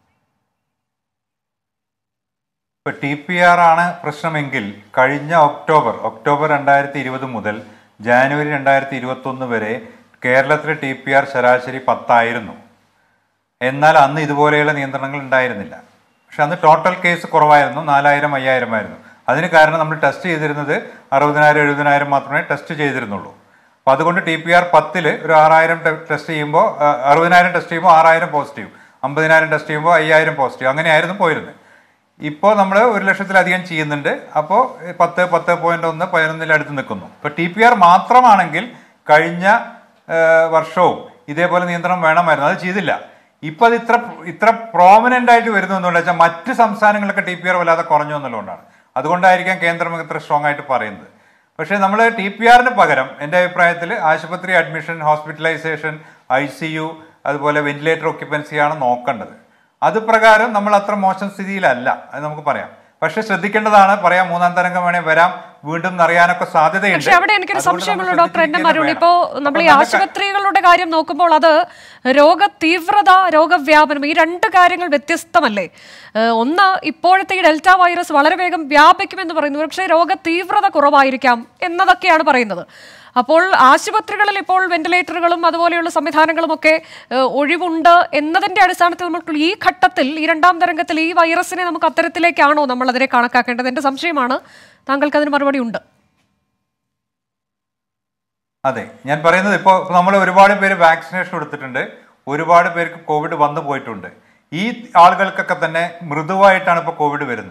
ഇപ്പോൾ ടി പി ആർ ആണ് പ്രശ്നമെങ്കിൽ കഴിഞ്ഞ ഒക്ടോബർ ഒക്ടോബർ രണ്ടായിരത്തി ഇരുപത് മുതൽ ജാനുവരി രണ്ടായിരത്തി ഇരുപത്തൊന്ന് വരെ കേരളത്തിലെ ടി പി ആർ ശരാശരി പത്തായിരുന്നു എന്നാൽ അന്ന് ഇതുപോലെയുള്ള നിയന്ത്രണങ്ങൾ ഉണ്ടായിരുന്നില്ല പക്ഷെ അന്ന് ടോട്ടൽ കേസ് കുറവായിരുന്നു നാലായിരം അയ്യായിരം ആയിരുന്നു അതിന് കാരണം നമ്മൾ ടെസ്റ്റ് ചെയ്തിരുന്നത് അറുപതിനായിരം എഴുപതിനായിരം മാത്രമേ ടെസ്റ്റ് ചെയ്തിരുന്നുള്ളൂ അപ്പോൾ അതുകൊണ്ട് ടി പി ആർ പത്തിൽ ഒരു ആറായിരം ടെസ്റ്റ് ചെയ്യുമ്പോൾ ആ, അറുപതിനായിരം ടെസ്റ്റ് ചെയ്യുമ്പോൾ ആറായിരം പോസിറ്റീവ് അമ്പതിനായിരം ടെസ്റ്റ് ചെയ്യുമ്പോൾ അയ്യായിരം പോസിറ്റീവ് അങ്ങനെയായിരുന്നു പോയിരുന്നത് ഇപ്പോൾ നമ്മൾ ഒരു ലക്ഷത്തിലധികം ചെയ്യുന്നുണ്ട് അപ്പോൾ പത്ത് പത്ത് പോയിന്റ് ഒന്ന് പതിനൊന്നിലടുത്ത് നിൽക്കുന്നു ഇപ്പോൾ ടി പി ആർ മാത്രമാണെങ്കിൽ കഴിഞ്ഞ ആ, വർഷവും ഇതേപോലെ നിയന്ത്രണം വേണമായിരുന്നു അത് ചെയ്തില്ല ഇപ്പം അത് ഇത്ര ഇത്ര പ്രോമിനൻ്റ് ആയിട്ട് വരുന്നു എന്നുള്ളത് വെച്ചാൽ മറ്റ് സംസ്ഥാനങ്ങളൊക്കെ ടി പി ആർ വല്ലാതെ കുറഞ്ഞു എന്നുള്ളതുകൊണ്ടാണ് അതുകൊണ്ടായിരിക്കാം കേന്ദ്രം ഇത്ര സ്ട്രോങ് ആയിട്ട് പറയുന്നത് പക്ഷേ നമ്മൾ ടി പി ആറിന് പകരം എൻ്റെ അഭിപ്രായത്തിൽ ആശുപത്രി admission hospitalisation I C U അതുപോലെ വെന്റിലേറ്റർ ഒക്യുപ്പൻസിയാണ് നോക്കേണ്ടത് അത് പ്രകാരം നമ്മൾ അത്ര മോശം സ്ഥിതിയിലല്ല അത് നമുക്ക് പറയാം പക്ഷെ ശ്രദ്ധിക്കേണ്ടതാണ് പറയാം മൂന്നാം തരംഗം വേണേ വരാം വീണ്ടും നിറയാനൊക്കെ സാധ്യതയുണ്ട് പക്ഷെ അവിടെ എനിക്കൊരു അതുകൊണ്ട് സംശയമുള്ള നമ്മൾ ഡോക്ടർ എന്നെ ശ്രദ്ധിക്കുക മരുൺ തന്നെ ഇപ്പോ വേണം. നമ്മൾ ഈ അപ്പോൾ നല്ല ക- ആശുപത്രികളുടെ കാര്യം നോക്കുമ്പോൾ അത് രോഗ തീവ്രത രോഗവ്യാപനം ഈ രണ്ട് കാര്യങ്ങൾ വ്യത്യസ്തമല്ലേ ഏഹ് ഒന്ന് ഇപ്പോഴത്തെ ഈ ഡെൽറ്റ വൈറസ് വളരെ വേഗം വ്യാപിക്കുമെന്ന് പറയുന്നു പക്ഷേ രോഗ തീവ്രത കുറവായിരിക്കാം എന്നതൊക്കെയാണ് പറയുന്നത് അപ്പോൾ ആശുപത്രികളിൽ ഇപ്പോൾ വെന്റിലേറ്ററുകളും അതുപോലെയുള്ള സംവിധാനങ്ങളും ഒക്കെ ഏഹ്, ഒഴിവുണ്ട് എന്നതിന്റെ അടിസ്ഥാനത്തിൽ നമുക്ക് ഈ ഘട്ടത്തിൽ ഈ രണ്ടാം തരംഗത്തിൽ ഈ വൈറസിനെ നമുക്ക് അത്തരത്തിലേക്കാണോ നമ്മൾ അതിനെ കണക്കാക്കേണ്ടത് എന്റെ സംശയമാണ് താങ്കൾക്ക് അതിന് മറുപടി ഉണ്ട് അതെ ഞാൻ പറയുന്നത് ഇപ്പോൾ നമ്മൾ ഒരുപാട് പേര് വാക്സിനേഷൻ എടുത്തിട്ടുണ്ട് ഒരുപാട് പേർക്ക് കോവിഡ് വന്നു പോയിട്ടുണ്ട് ഈ ആളുകൾക്കൊക്കെ തന്നെ മൃദുവായിട്ടാണ് ഇപ്പോൾ കോവിഡ് വരുന്നത്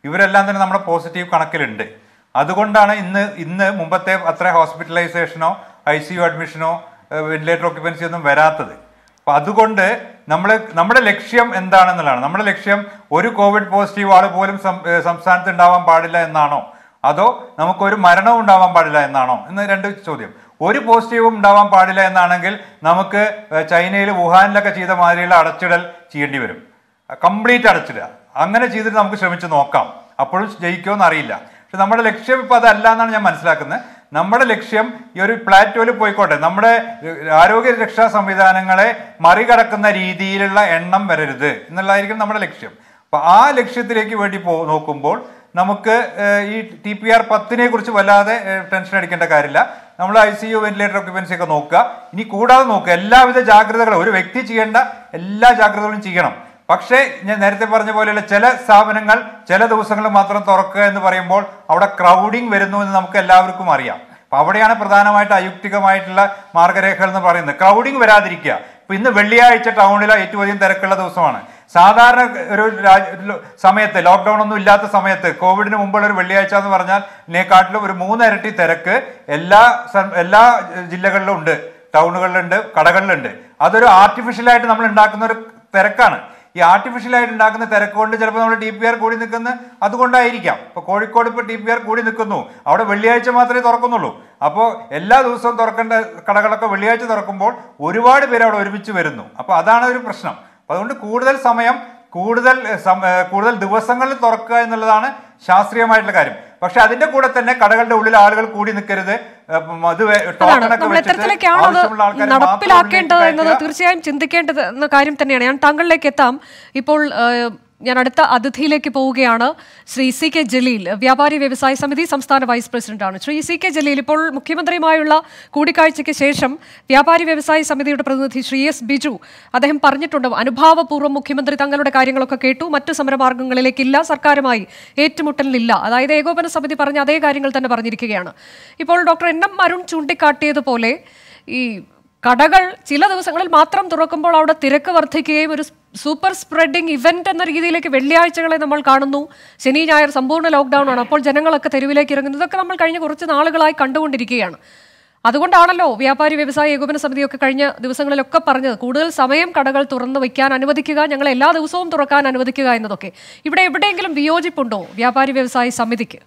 ഇവരെല്ലാം തന്നെ നമ്മുടെ പോസിറ്റീവ് കണക്കിലുണ്ട് അതുകൊണ്ടാണ് ഇന്ന് ഇന്ന് മുമ്പത്തെ അത്ര ഹോസ്പിറ്റലൈസേഷനോ ഐ സി യു അഡ്മിഷനോ വെന്റിലേറ്റർ ഓക്യുപ്പൻസി ഒന്നും വരാത്തത് അപ്പൊ അതുകൊണ്ട് നമ്മൾ നമ്മുടെ ലക്ഷ്യം എന്താണെന്നുള്ളതാണ് നമ്മുടെ ലക്ഷ്യം ഒരു കോവിഡ് പോസിറ്റീവ് ആൾ പോലും സം- ഏഹ് സംസ്ഥാനത്ത് ഉണ്ടാവാൻ പാടില്ല എന്നാണോ അതോ നമുക്കൊരു മരണവും ഉണ്ടാവാൻ പാടില്ല എന്നാണോ എന്ന് രണ്ട് ചോദ്യം ഒരു പോസിറ്റീവും ഉണ്ടാവാൻ പാടില്ല എന്നാണെങ്കിൽ നമുക്ക് ഏഹ് ചൈനയിൽ വുഹാനിലൊക്കെ ചെയ്ത മാതിരിയുള്ള അടച്ചിടൽ ചെയ്യേണ്ടി വരും കംപ്ലീറ്റ് അടച്ചിടുക അങ്ങനെ ചെയ്തിട്ട് നമുക്ക് ശ്രമിച്ച് നോക്കാം അപ്പോഴും ജയിക്കുമെന്ന് അറിയില്ല പക്ഷെ നമ്മുടെ ലക്ഷ്യം ഇപ്പൊ അതല്ല എന്നാണ് ഞാൻ മനസ്സിലാക്കുന്നത് നമ്മുടെ ലക്ഷ്യം ഈ ഒരു പ്ലാറ്റോയിൽ പോയിക്കോട്ടെ നമ്മുടെ ഏഹ്, ആരോഗ്യ രക്ഷാ സംവിധാനങ്ങളെ മറികടക്കുന്ന രീതിയിലുള്ള എണ്ണം വരരുത് എന്നുള്ളതായിരിക്കും നമ്മുടെ ലക്ഷ്യം അപ്പൊ ആ ലക്ഷ്യത്തിലേക്ക് വേണ്ടി പോ നോക്കുമ്പോൾ നമുക്ക് ഏഹ്, ഈ ടി പി ആർ പത്തിനെ കുറിച്ച് വല്ലാതെ ഏഹ്, ടെൻഷൻ അടിക്കേണ്ട കാര്യമില്ല നമ്മൾ I C U ventilator occupancy ഒക്കെ നോക്കുക ഇനി കൂടാതെ നോക്കുക എല്ലാവിധ ജാഗ്രതകളും ഒരു വ്യക്തി ചെയ്യേണ്ട എല്ലാ ജാഗ്രതകളും ചെയ്യണം പക്ഷേ ഞാൻ നേരത്തെ പറഞ്ഞ പോലെയുള്ള ചില സ്ഥാപനങ്ങൾ ചില ദിവസങ്ങളിൽ മാത്രം തുറക്കുക എന്ന് പറയുമ്പോൾ അവിടെ ക്രൗഡിങ് വരുന്നു എന്ന് നമുക്ക് എല്ലാവർക്കും അറിയാം അപ്പൊ അവിടെയാണ് പ്രധാനമായിട്ട് അയുക്തികമായിട്ടുള്ള മാർഗരേഖകൾ എന്ന് പറയുന്നത് ക്രൗഡിങ് വരാതിരിക്കുക ഇപ്പൊ ഇന്ന് വെള്ളിയാഴ്ച ടൗണിലെ ഏറ്റവും അധികം തിരക്കുള്ള ദിവസമാണ് സാധാരണ ഒരു രാജ- ഒരു സമയത്ത് ലോക്ക്ഡൌൺ ഒന്നും ഇല്ലാത്ത സമയത്ത് കോവിഡിന് മുമ്പുള്ള ഒരു വെള്ളിയാഴ്ച എന്ന് പറഞ്ഞാൽ ഇതിനെക്കാട്ടിലും ഒരു മൂന്നിരട്ടി തിരക്ക് എല്ലാ സം- എല്ലാ ജില്ലകളിലും ഉണ്ട് ടൗണുകളിലുണ്ട് കടകളിലുണ്ട് അതൊരു ആർട്ടിഫിഷ്യലായിട്ട് നമ്മൾ ഉണ്ടാക്കുന്ന ഒരു തിരക്കാണ് ഈ ആർട്ടിഫിഷ്യൽ ആയിട്ട് ഉണ്ടാക്കുന്ന തിരക്ക് കൊണ്ട് ചിലപ്പോൾ നമ്മൾ ടി പി ആർ കൂടി നിൽക്കുന്ന അതുകൊണ്ടായിരിക്കാം ഇപ്പോൾ കോഴിക്കോട് ഇപ്പോൾ ടി പി ആർ കൂടി നിൽക്കുന്നു അവിടെ വെള്ളിയാഴ്ച മാത്രമേ തുറക്കുന്നുള്ളൂ അപ്പോൾ എല്ലാ ദിവസവും തുറക്കേണ്ട കടകളൊക്കെ വെള്ളിയാഴ്ച തുറക്കുമ്പോൾ ഒരുപാട് പേര് അവിടെ ഒരുമിച്ച് വരുന്നു അപ്പോൾ അതാണ് ഒരു പ്രശ്നം അപ്പോൾ അതുകൊണ്ട് കൂടുതൽ സമയം കൂടുതൽ ഏഹ്, സം- ഏഹ്, കൂടുതൽ ദിവസങ്ങളിൽ തുറക്കുക എന്നുള്ളതാണ് ശാസ്ത്രീയമായിട്ടുള്ള കാര്യം പക്ഷെ അതിന്റെ കൂടെ തന്നെ കടകളുടെ ഉള്ളിൽ ആളുകൾ കൂടി നിൽക്കരുത് ഏഹ്, അത് വേ- അതാണ് ടോക്കണൊക്കെ നമ്മൾ വെച്ചിട്ട് എത്തരത്തിലേക്കാണ് അത് ആവശ്യമുള്ള ആൾക്കാരെ മാത്രം നടപ്പിലാക്കേണ്ടത് ഉള്ളിലേക്ക് എന്നത് കയറ്റുക. തീർച്ചയായും ചിന്തിക്കേണ്ടത് എന്ന കാര്യം തന്നെയാണ് ഞാൻ താങ്കളിലേക്ക് എത്താം ഇപ്പോൾ ഏഹ്, ഞാൻ അടുത്ത അതിഥിയിലേക്ക് പോവുകയാണ് ശ്രീ സി കെ ജലീൽ വ്യാപാരി വ്യവസായ സമിതി സംസ്ഥാന വൈസ് പ്രസിഡന്റാണ് ശ്രീ സി കെ ജലീൽ ഇപ്പോൾ മുഖ്യമന്ത്രിയുമായുള്ള കൂടിക്കാഴ്ചയ്ക്ക് ശേഷം വ്യാപാരി വ്യവസായ സമിതിയുടെ പ്രതിനിധി ശ്രീ എസ് ബിജു അദ്ദേഹം പറഞ്ഞിട്ടുണ്ട് അനുഭാവപൂർവ്വം മുഖ്യമന്ത്രി തങ്ങളുടെ കാര്യങ്ങളൊക്കെ കേട്ടു മറ്റ് സമരമാർഗങ്ങളിലേക്കില്ല സർക്കാരുമായി ഏറ്റുമുട്ടലിനില്ല അതായത് ഏകോപന സമിതി പറഞ്ഞ അതേ കാര്യങ്ങൾ തന്നെ പറഞ്ഞിരിക്കുകയാണ് ഇപ്പോൾ ഡോക്ടർ എൻ എം അരുൺ ചൂണ്ടിക്കാട്ടിയതുപോലെ ഈ കടകൾ ചില ദിവസങ്ങളിൽ മാത്രം തുറക്കുമ്പോൾ അവിടെ തിരക്ക് വർദ്ധിക്കുകയും ഒരു സൂപ്പർ സ്പ്രെഡിംഗ് ഇവന്റ് എന്ന രീതിയിലേക്ക് വെള്ളിയാഴ്ചകളെ നമ്മൾ കാണുന്നു ശനി ഞായർ സമ്പൂർണ്ണ ലോക്ക്ഡൌൺ ആണ് അപ്പോൾ ജനങ്ങളൊക്കെ തെരുവിലേക്ക് ഇറങ്ങുന്നു ഇതൊക്കെ നമ്മൾ കഴിഞ്ഞ കുറച്ച് നാളുകളായി കണ്ടുകൊണ്ടിരിക്കുകയാണ് അതുകൊണ്ടാണല്ലോ വ്യാപാരി വ്യവസായ ഏകോപന സമിതിയൊക്കെ കഴിഞ്ഞ ദിവസങ്ങളിലൊക്കെ പറഞ്ഞത് കൂടുതൽ സമയം കടകൾ തുറന്നു വയ്ക്കാൻ അനുവദിക്കുക ഞങ്ങൾ എല്ലാ ദിവസവും തുറക്കാൻ അനുവദിക്കുക എന്നതൊക്കെ ഇവിടെ എവിടെയെങ്കിലും വിയോജിപ്പുണ്ടോ വ്യാപാരി വ്യവസായ സമിതിക്ക്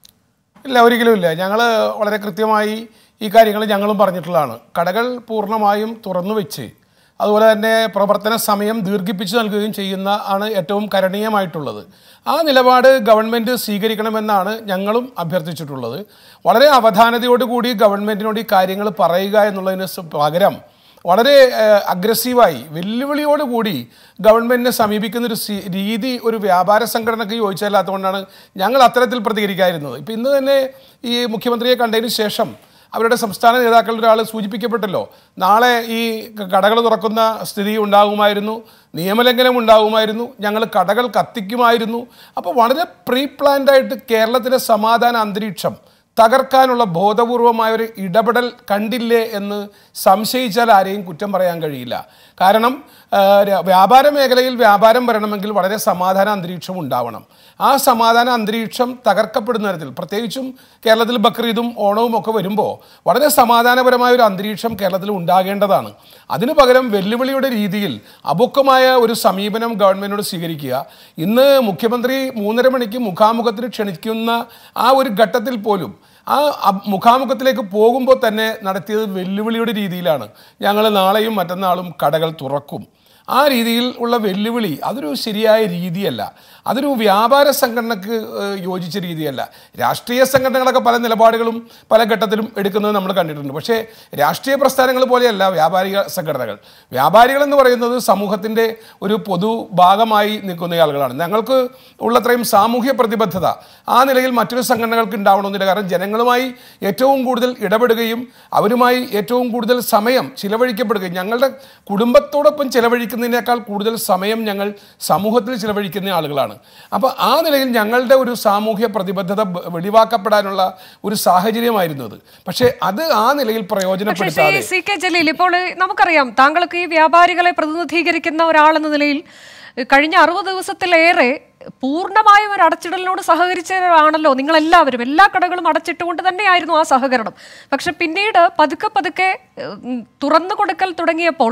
ഇല്ല ഒരിക്കലും ഇല്ല ഞങ്ങൾ വളരെ കൃത്യമായി ഈ കാര്യങ്ങൾ ഞങ്ങളും പറഞ്ഞിട്ടുള്ളതാണ് കടകൾ പൂർണ്ണമായും തുറന്നു വെച്ച് അതുപോലെ തന്നെ പ്രവർത്തന സമയം ദീർഘിപ്പിച്ച് നൽകുകയും ചെയ്യുന്ന ആണ് ഏറ്റവും കരണീയമായിട്ടുള്ളത് ആ നിലപാട് ഗവൺമെൻറ് സ്വീകരിക്കണമെന്നാണ് ഞങ്ങളും അഭ്യർത്ഥിച്ചിട്ടുള്ളത് വളരെ അവധാനതയോടുകൂടി ഗവൺമെൻറ്റിനോട് ഈ കാര്യങ്ങൾ പറയുക എന്നുള്ളതിന് സ- പകരം വളരെ ഏഹ്, അഗ്രസീവായി വെല്ലുവിളിയോടുകൂടി ഗവൺമെന്റിനെ സമീപിക്കുന്ന ഒരു സി- രീതി ഒരു വ്യാപാര സംഘടനയ്ക്ക് യോജിച്ചല്ലാത്തതുകൊണ്ടാണ് ഞങ്ങൾ അത്തരത്തിൽ പ്രതികരിക്കാതിരുന്നത് ഇപ്പം ഇന്ന് തന്നെ ഈ മുഖ്യമന്ത്രിയെ കണ്ടതിന് ശേഷം അവരുടെ സംസ്ഥാന നേതാക്കളുടെ ഒരാൾ സൂചിപ്പിക്കപ്പെട്ടല്ലോ നാളെ ഈ കടകൾ തുറക്കുന്ന സ്ഥിതി ഉണ്ടാകുമായിരുന്നു നിയമലംഘനം ഉണ്ടാകുമായിരുന്നു ഞങ്ങൾ കടകൾ കത്തിക്കുമായിരുന്നു അപ്പോൾ വളരെ പ്രീ പ്ലാൻഡായിട്ട് കേരളത്തിലെ സമാധാന അന്തരീക്ഷം തകർക്കാനുള്ള ബോധപൂർവമായ ഒരു ഇടപെടൽ കണ്ടില്ലേ എന്ന് സംശയിച്ചാൽ ആരെയും കുറ്റം പറയാൻ കഴിയില്ല കാരണം ആ, ര- വ്യാപാര മേഖലയിൽ വ്യാപാരം വരണമെങ്കിൽ വളരെ സമാധാന അന്തരീക്ഷം ഉണ്ടാവണം ആ സമാധാന അന്തരീക്ഷം തകർക്കപ്പെടുന്ന തരത്തിൽ പ്രത്യേകിച്ചും കേരളത്തിൽ ബക്രീദും ഓണവും ഒക്കെ വരുമ്പോൾ വളരെ സമാധാനപരമായ ഒരു അന്തരീക്ഷം കേരളത്തിൽ ഉണ്ടാകേണ്ടതാണ് അതിനു പകരം വെല്ലുവിളിയുടെ രീതിയിൽ അപൂക്കമായ ഒരു സമീപനം ഗവൺമെൻറ്റിനോട് സ്വീകരിക്കുക ഇന്ന് മുഖ്യമന്ത്രി മൂന്നര മണിക്ക് മുഖാമുഖത്തിന് ക്ഷണിക്കുന്ന ആ ഒരു ഘട്ടത്തിൽ പോലും ആ അ- മുഖാമുഖത്തിലേക്ക് പോകുമ്പോൾ തന്നെ നടത്തിയത് വെല്ലുവിളിയുടെ രീതിയിലാണ് ഞങ്ങൾ നാളെയും മറ്റന്നാളും കടകൾ തുറക്കും ആ രീതിയിൽ ഉള്ള വെല്ലുവിളി അതൊരു ശരിയായ രീതിയല്ല അതൊരു വ്യാപാര സംഘടനക്ക് ഏഹ്, യോജിച്ച രീതിയല്ല രാഷ്ട്രീയ സംഘടനകളൊക്കെ പല നിലപാടുകളും പല ഘട്ടത്തിലും എടുക്കുന്നത് നമ്മൾ കണ്ടിട്ടുണ്ട് പക്ഷേ രാഷ്ട്രീയ പ്രസ്ഥാനങ്ങൾ പോലെയല്ല വ്യാപാരിക സംഘടനകൾ വ്യാപാരികൾ എന്ന് പറയുന്നത് സമൂഹത്തിൻ്റെ ഒരു പൊതു ഭാഗമായി നിൽക്കുന്ന ആളുകളാണ് ഞങ്ങൾക്ക് ഉള്ളത്രയും സാമൂഹ്യ പ്രതിബദ്ധത ആ നിലയിൽ മറ്റൊരു സംഘടനകൾക്ക് ഉണ്ടാവണമെന്നില്ല കാരണം ജനങ്ങളുമായി ഏറ്റവും കൂടുതൽ ഇടപെടുകയും അവരുമായി ഏറ്റവും കൂടുതൽ സമയം ചിലവഴിക്കപ്പെടുകയും ഞങ്ങളുടെ കുടുംബത്തോടൊപ്പം ചിലവഴിക്കുന്ന ചെലവഴിക്കുന്നതിനേക്കാൾ കൂടുതൽ സമയം ഞങ്ങൾ സമൂഹത്തിൽ ചെലവഴിക്കുന്ന ആളുകളാണ് അപ്പോൾ ആ നിലയിൽ ഞങ്ങളുടെ ഒരു സാമൂഹ്യ പ്രതിബദ്ധത ബ- വെളിവാക്കപ്പെടാനുള്ള ഒരു സാഹചര്യമായിരുന്നു അത് പക്ഷേ അത് ആ നിലയിൽ പക്ഷേ ശ്രീ പ്രയോജനപ്പെടുത്താതെ സി കെ ജലീൽ ഇപ്പോൾ നമുക്കറിയാം താങ്കൾക്ക് ഈ വ്യാപാരികളെ പ്രതിനിധീകരിക്കുന്ന ഒരാളെന്ന നിലയിൽ കഴിഞ്ഞ അറുപത് ദിവസത്തിലേറെ പൂർണ്ണമായും ഒരു അടച്ചിടലിനോട് സഹകരിച്ചവരാണല്ലോ നിങ്ങളെല്ലാവരും എല്ലാ കടകളും അടച്ചിട്ടുകൊണ്ട് തന്നെയായിരുന്നു ആ സഹകരണം പക്ഷെ പിന്നീട് പതുക്കെ പതുക്കെ ഉം, തുറന്നു കൊടുക്കൽ തുടങ്ങിയപ്പോൾ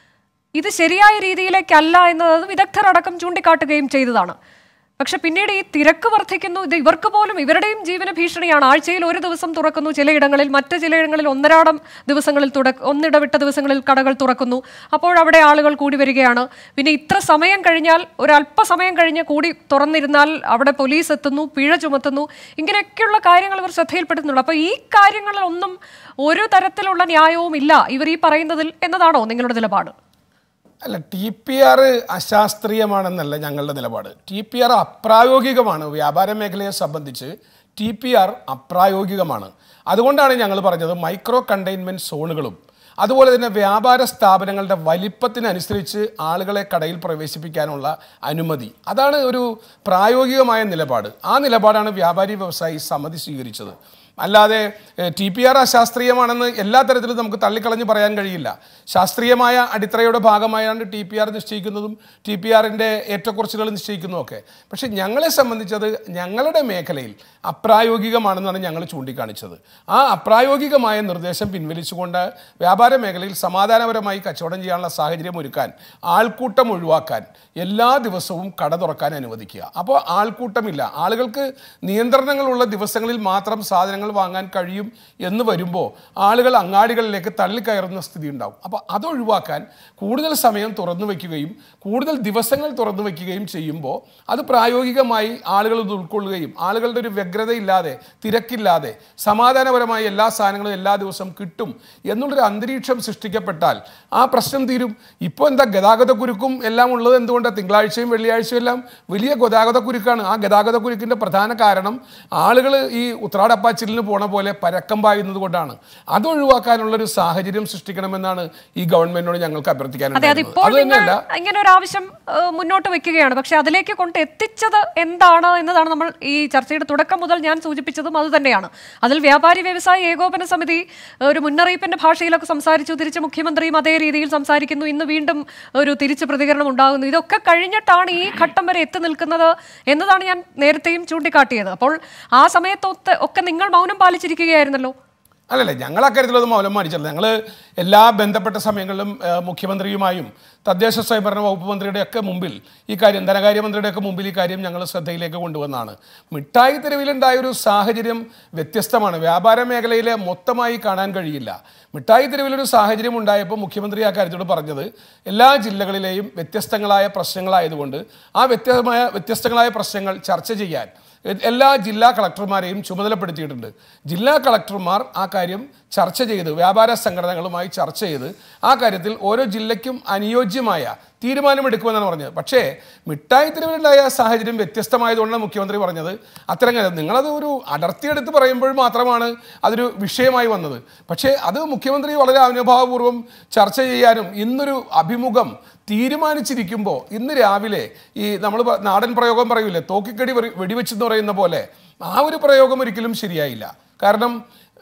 ഇത് ശരിയായ രീതിയിലേക്കല്ല എന്നത് വിദഗ്ധർ അടക്കം ചൂണ്ടിക്കാട്ടുകയും ചെയ്തതാണ് പക്ഷെ പിന്നീട് ഈ തിരക്ക് വർദ്ധിക്കുന്നു ഇത് ഇവർക്ക് പോലും ഇവരുടെയും ജീവന ഭീഷണിയാണ് ആഴ്ചയിൽ ഒരു ദിവസം തുറക്കുന്നു ചിലയിടങ്ങളിൽ മറ്റ് ചിലയിടങ്ങളിൽ ഒന്നരാടം ദിവസങ്ങളിൽ തുട ഒന്നിടവിട്ട ദിവസങ്ങളിൽ കടകൾ തുറക്കുന്നു അപ്പോഴവിടെ ആളുകൾ കൂടി വരികയാണ് പിന്നെ ഇത്ര സമയം കഴിഞ്ഞാൽ ഒരു അല്പസമയം കഴിഞ്ഞ് കൂടി തുറന്നിരുന്നാൽ അവിടെ പോലീസ് എത്തുന്നു പിഴ ചുമത്തുന്നു ഇങ്ങനെയൊക്കെയുള്ള കാര്യങ്ങൾ ഇവർ ശ്രദ്ധയിൽപ്പെടുത്തുന്നുള്ളൂ അപ്പോൾ ഈ കാര്യങ്ങളിലൊന്നും ഒരു തരത്തിലുള്ള ന്യായവും ഇല്ല ഇവർ ഈ പറയുന്നതിൽ എന്നതാണോ നിങ്ങളുടെ നിലപാട് അല്ല ടി പി ആർ അശാസ്ത്രീയമാണെന്നല്ല ഞങ്ങളുടെ നിലപാട് ടി പി ആർ അപ്രായോഗികമാണ് വ്യാപാര മേഖലയെ സംബന്ധിച്ച് ടി പി ആർ അപ്രായോഗികമാണ് അതുകൊണ്ടാണ് ഞങ്ങൾ പറഞ്ഞത് മൈക്രോ കണ്ടെയ്ൻമെൻറ്റ് സോണുകളും അതുപോലെ തന്നെ വ്യാപാര സ്ഥാപനങ്ങളുടെ വലിപ്പത്തിനനുസരിച്ച് ആളുകളെ കടയിൽ പ്രവേശിപ്പിക്കാനുള്ള അനുമതി അതാണ് ഒരു പ്രായോഗികമായ നിലപാട് ആ നിലപാടാണ് വ്യാപാരി വ്യവസായി സമിതി സ്വീകരിച്ചത് അല്ലാതെ ടി പി ആർ അശാസ്ത്രീയമാണെന്ന് എല്ലാ തരത്തിലും നമുക്ക് തള്ളിക്കളഞ്ഞ് പറയാൻ കഴിയില്ല ശാസ്ത്രീയമായ അടിത്തറയുടെ ഭാഗമായാണ് ടി പി ആർ നിശ്ചയിക്കുന്നതും ടി പി ആറിൻ്റെ ഏറ്റക്കുറച്ചിലുകൾ നിശ്ചയിക്കുന്നതും ഒക്കെ പക്ഷേ ഞങ്ങളെ സംബന്ധിച്ചത് ഞങ്ങളുടെ മേഖലയിൽ അപ്രായോഗികമാണെന്നാണ് ഞങ്ങൾ ചൂണ്ടിക്കാണിച്ചത് ആ അപ്രായോഗികമായ നിർദ്ദേശം പിൻവലിച്ചുകൊണ്ട് വ്യാപാര മേഖലയിൽ സമാധാനപരമായി കച്ചവടം ചെയ്യാനുള്ള സാഹചര്യം ഒരുക്കാൻ ആൾക്കൂട്ടം ഒഴിവാക്കാൻ എല്ലാ ദിവസവും കട തുറക്കാൻ അനുവദിക്കുക അപ്പോൾ ആൾക്കൂട്ടമില്ല ആളുകൾക്ക് നിയന്ത്രണങ്ങളുള്ള ദിവസങ്ങളിൽ മാത്രം സാധനങ്ങൾ വാങ്ങാൻ കഴിയും എന്ന് വരുമ്പോൾ ആളുകൾ അങ്ങാടികളിലേക്ക് തള്ളിക്കയറുന്ന സ്ഥിതി ഉണ്ടാവും അപ്പോൾ അത് ഒഴിവാക്കാൻ കൂടുതൽ സമയം തുറന്നു വയ്ക്കുകയും കൂടുതൽ ദിവസങ്ങൾ തുറന്നു വയ്ക്കുകയും ചെയ്യുമ്പോൾ അത് പ്രായോഗികമായി ആളുകൾ ഇത് ഉൾക്കൊള്ളുകയും ആളുകളുടെ ഒരു വ്യഗ്രതയില്ലാതെ തിരക്കില്ലാതെ സമാധാനപരമായി എല്ലാ സാധനങ്ങളും എല്ലാ ദിവസവും കിട്ടും എന്നുള്ളൊരു അന്തരീക്ഷം സൃഷ്ടിക്കപ്പെട്ടാൽ ആ പ്രശ്നം തീരും ഇപ്പോൾ എന്താ ഗതാഗത കുരുക്കും എല്ലാം ഉള്ളത് എന്തുകൊണ്ടാണ് തിങ്കളാഴ്ചയും വെള്ളിയാഴ്ചയും എല്ലാം വലിയ ഗതാഗത കുരുക്കാണ് ആ ഗതാഗത കുരുക്കിൻ്റെ പ്രധാന കാരണം ആളുകൾ ഈ ഉത്രാടപ്പാച്ചിലിന് പോണ പോലെ പരക്കം പായുന്നത് കൊണ്ടാണ് അത് ഒഴിവാക്കാനുള്ളൊരു സാഹചര്യം സൃഷ്ടിക്കണമെന്നാണ് ഈ ഗവൺമെന്റിനോട് ഞങ്ങൾക്ക് അതെ അഭ്യർത്ഥിക്കാനുള്ളത് അതിപ്പോൾ അത് നിങ്ങൾ തന്നെയല്ല ഇങ്ങനെ ഒരു ആവശ്യം ഏഹ്, മുന്നോട്ട് വെക്കുകയാണ് പക്ഷെ അതിലേക്ക് കൊണ്ട് എത്തിച്ചത് എന്താണ് എന്നതാണ് നമ്മൾ ഈ ചർച്ചയുടെ തുടക്കം മുതൽ ഞാൻ സൂചിപ്പിച്ചതും അത് തന്നെയാണ് അതിൽ വ്യാപാരി വ്യവസായി ഏകോപന സമിതി ഏഹ്, ഒരു മുന്നറിയിപ്പിന്റെ ഭാഷയിലൊക്കെ സംസാരിച്ചു തിരിച്ച് മുഖ്യമന്ത്രിയും അതേ രീതിയിൽ സംസാരിക്കുന്നു ഇന്ന് വീണ്ടും ഒരു തിരിച്ച് പ്രതികരണം ഉണ്ടാകുന്നു ഇതൊക്കെ കഴിഞ്ഞിട്ടാണ് ഈ ഘട്ടം വരെ എത്തി നിൽക്കുന്നത് എന്നതാണ് ഞാൻ നേരത്തെയും ചൂണ്ടിക്കാട്ടിയത് അപ്പോൾ ആ സമയത്തൊത്ത് ഒക്കെ നിങ്ങൾ മൗനം പാലിച്ചിരിക്കുകയായിരുന്നല്ലോ അല്ലല്ല ഞങ്ങൾ അക്കാര്യത്തിലൊന്നും മൗലം മാനിച്ചല്ല ഞങ്ങൾ എല്ലാ ബന്ധപ്പെട്ട സമയങ്ങളിലും ആ, മുഖ്യമന്ത്രിയുമായും തദ്ദേശ സ്വയംഭരണ വകുപ്പ് മന്ത്രിയുടെ ഒക്കെ മുമ്പിൽ ഈ കാര്യം ധനകാര്യമന്ത്രിയുടെ ഒക്കെ മുമ്പിൽ ഈ കാര്യം ഞങ്ങൾ ശ്രദ്ധയിലേക്ക് കൊണ്ടുവന്നാണ് മിഠായി തെരുവിലുണ്ടായ ഒരു സാഹചര്യം വ്യത്യസ്തമാണ് വ്യാപാര മേഖലയിലെ മൊത്തമായി കാണാൻ കഴിയില്ല മിഠായി തെരുവിലൊരു സാഹചര്യം ഉണ്ടായപ്പോൾ മുഖ്യമന്ത്രി ആ കാര്യത്തോട് പറഞ്ഞത് എല്ലാ ജില്ലകളിലെയും വ്യത്യസ്തങ്ങളായ പ്രശ്നങ്ങളായതുകൊണ്ട് ആ വ്യത്യസ്തമായ വ്യത്യസ്തങ്ങളായ പ്രശ്നങ്ങൾ ചർച്ച ചെയ്യാൻ എ- എല്ലാ ജില്ലാ കളക്ടർമാരെയും ചുമതലപ്പെടുത്തിയിട്ടുണ്ട് ജില്ലാ കളക്ടർമാർ ആ കാര്യം ചർച്ച ചെയ്ത് വ്യാപാര സംഘടനകളുമായി ചർച്ച ചെയ്ത് ആ കാര്യത്തിൽ ഓരോ ജില്ലയ്ക്കും അനുയോജ്യമായ തീരുമാനമെടുക്കുമെന്നാണ് പറഞ്ഞത് പക്ഷേ മിഠായി തെരുവിലുണ്ടായ സാഹചര്യം വ്യത്യസ്തമായതുകൊണ്ടാണ് മുഖ്യമന്ത്രി പറഞ്ഞത് അത്തരം കാര്യം നിങ്ങളത് ഒരു അടർത്തിയെടുത്ത് പറയുമ്പോൾ മാത്രമാണ് അതൊരു വിഷയമായി വന്നത് പക്ഷേ അത് മുഖ്യമന്ത്രി വളരെ അനുഭാവപൂർവ്വം ചർച്ച ചെയ്യാനും ഇന്നൊരു അഭിമുഖം തീരുമാനിച്ചിരിക്കുമ്പോൾ ഇന്ന് രാവിലെ ഈ നമ്മൾ നാടൻ പ്രയോഗം പറയൂലേ തോക്കിക്കടി വെറി- വെടിവെച്ചെന്ന് പറയുന്ന പോലെ ആ ഒരു പ്രയോഗം ഒരിക്കലും ശരിയായില്ല കാരണം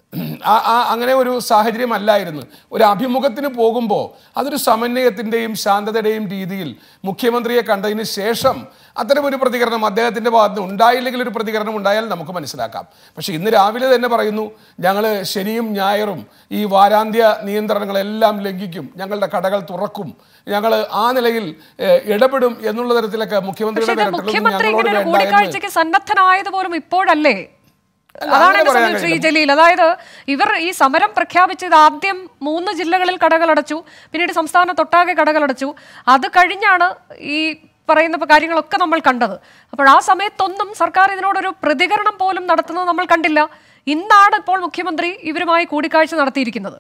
ആ ആ അങ്ങനെ ഒരു സാഹചര്യം അല്ലായിരുന്നു ഒരു അഭിമുഖത്തിന് പോകുമ്പോൾ അതൊരു സമന്വയത്തിൻ്റെയും ശാന്തതയുടെയും രീതിയിൽ മുഖ്യമന്ത്രിയെ കണ്ടതിന് ശേഷം അത്തരമൊരു പ്രതികരണം അദ്ദേഹത്തിൻ്റെ ഭാഗത്ത് നിന്ന് ഉണ്ടായില്ലെങ്കിൽ ഒരു പ്രതികരണം ഉണ്ടായാൽ നമുക്ക് മനസ്സിലാക്കാം പക്ഷേ ഇന്ന് രാവിലെ തന്നെ പറയുന്നു ഞങ്ങൾ ശനിയും ഞായറും ഈ വാരാന്ത്യ നിയന്ത്രണങ്ങളെല്ലാം ലംഘിക്കും ഞങ്ങളുടെ കടകൾ തുറക്കും ഞങ്ങൾ ആ നിലയിൽ ഏഹ്, ഇടപെടും എന്നുള്ള തരത്തിലൊക്കെ പക്ഷേ മുഖ്യമന്ത്രിയുടെ ഇത് മിരട്ടലൊന്നും മുഖ്യമന്ത്രി ഞങ്ങളോട് ഇങ്ങനെ ഒരു വേണ്ട എന്ന് കൂടിക്കാഴ്ചയ്ക്ക് സന്നദ്ധനായത് പോലും ഇപ്പോഴല്ലേ അല്ല, അതാണ് അങ്ങനെ എന്റെ പറയാൻ സംശയം ശ്രീ കഴിയില്ല. ജലീൽ അതായത് ഇവർ ഈ സമരം പ്രഖ്യാപിച്ചത് ആദ്യം മൂന്ന് ജില്ലകളിൽ കടകളടച്ചു പിന്നീട് സംസ്ഥാനത്തൊട്ടാകെ കടകളടച്ചു അത് കഴിഞ്ഞാണ് ഈ പറയുന്ന കാര്യങ്ങളൊക്കെ നമ്മൾ കണ്ടത് അപ്പോൾ ആ സമയത്തൊന്നും സർക്കാർ ഇതിനോടൊരു പ്രതികരണം പോലും നടത്തുന്നത് നമ്മൾ കണ്ടില്ല ഇന്നാണ് ഇപ്പോൾ മുഖ്യമന്ത്രി ഇവരുമായി കൂടിക്കാഴ്ച നടത്തിയിരിക്കുന്നത്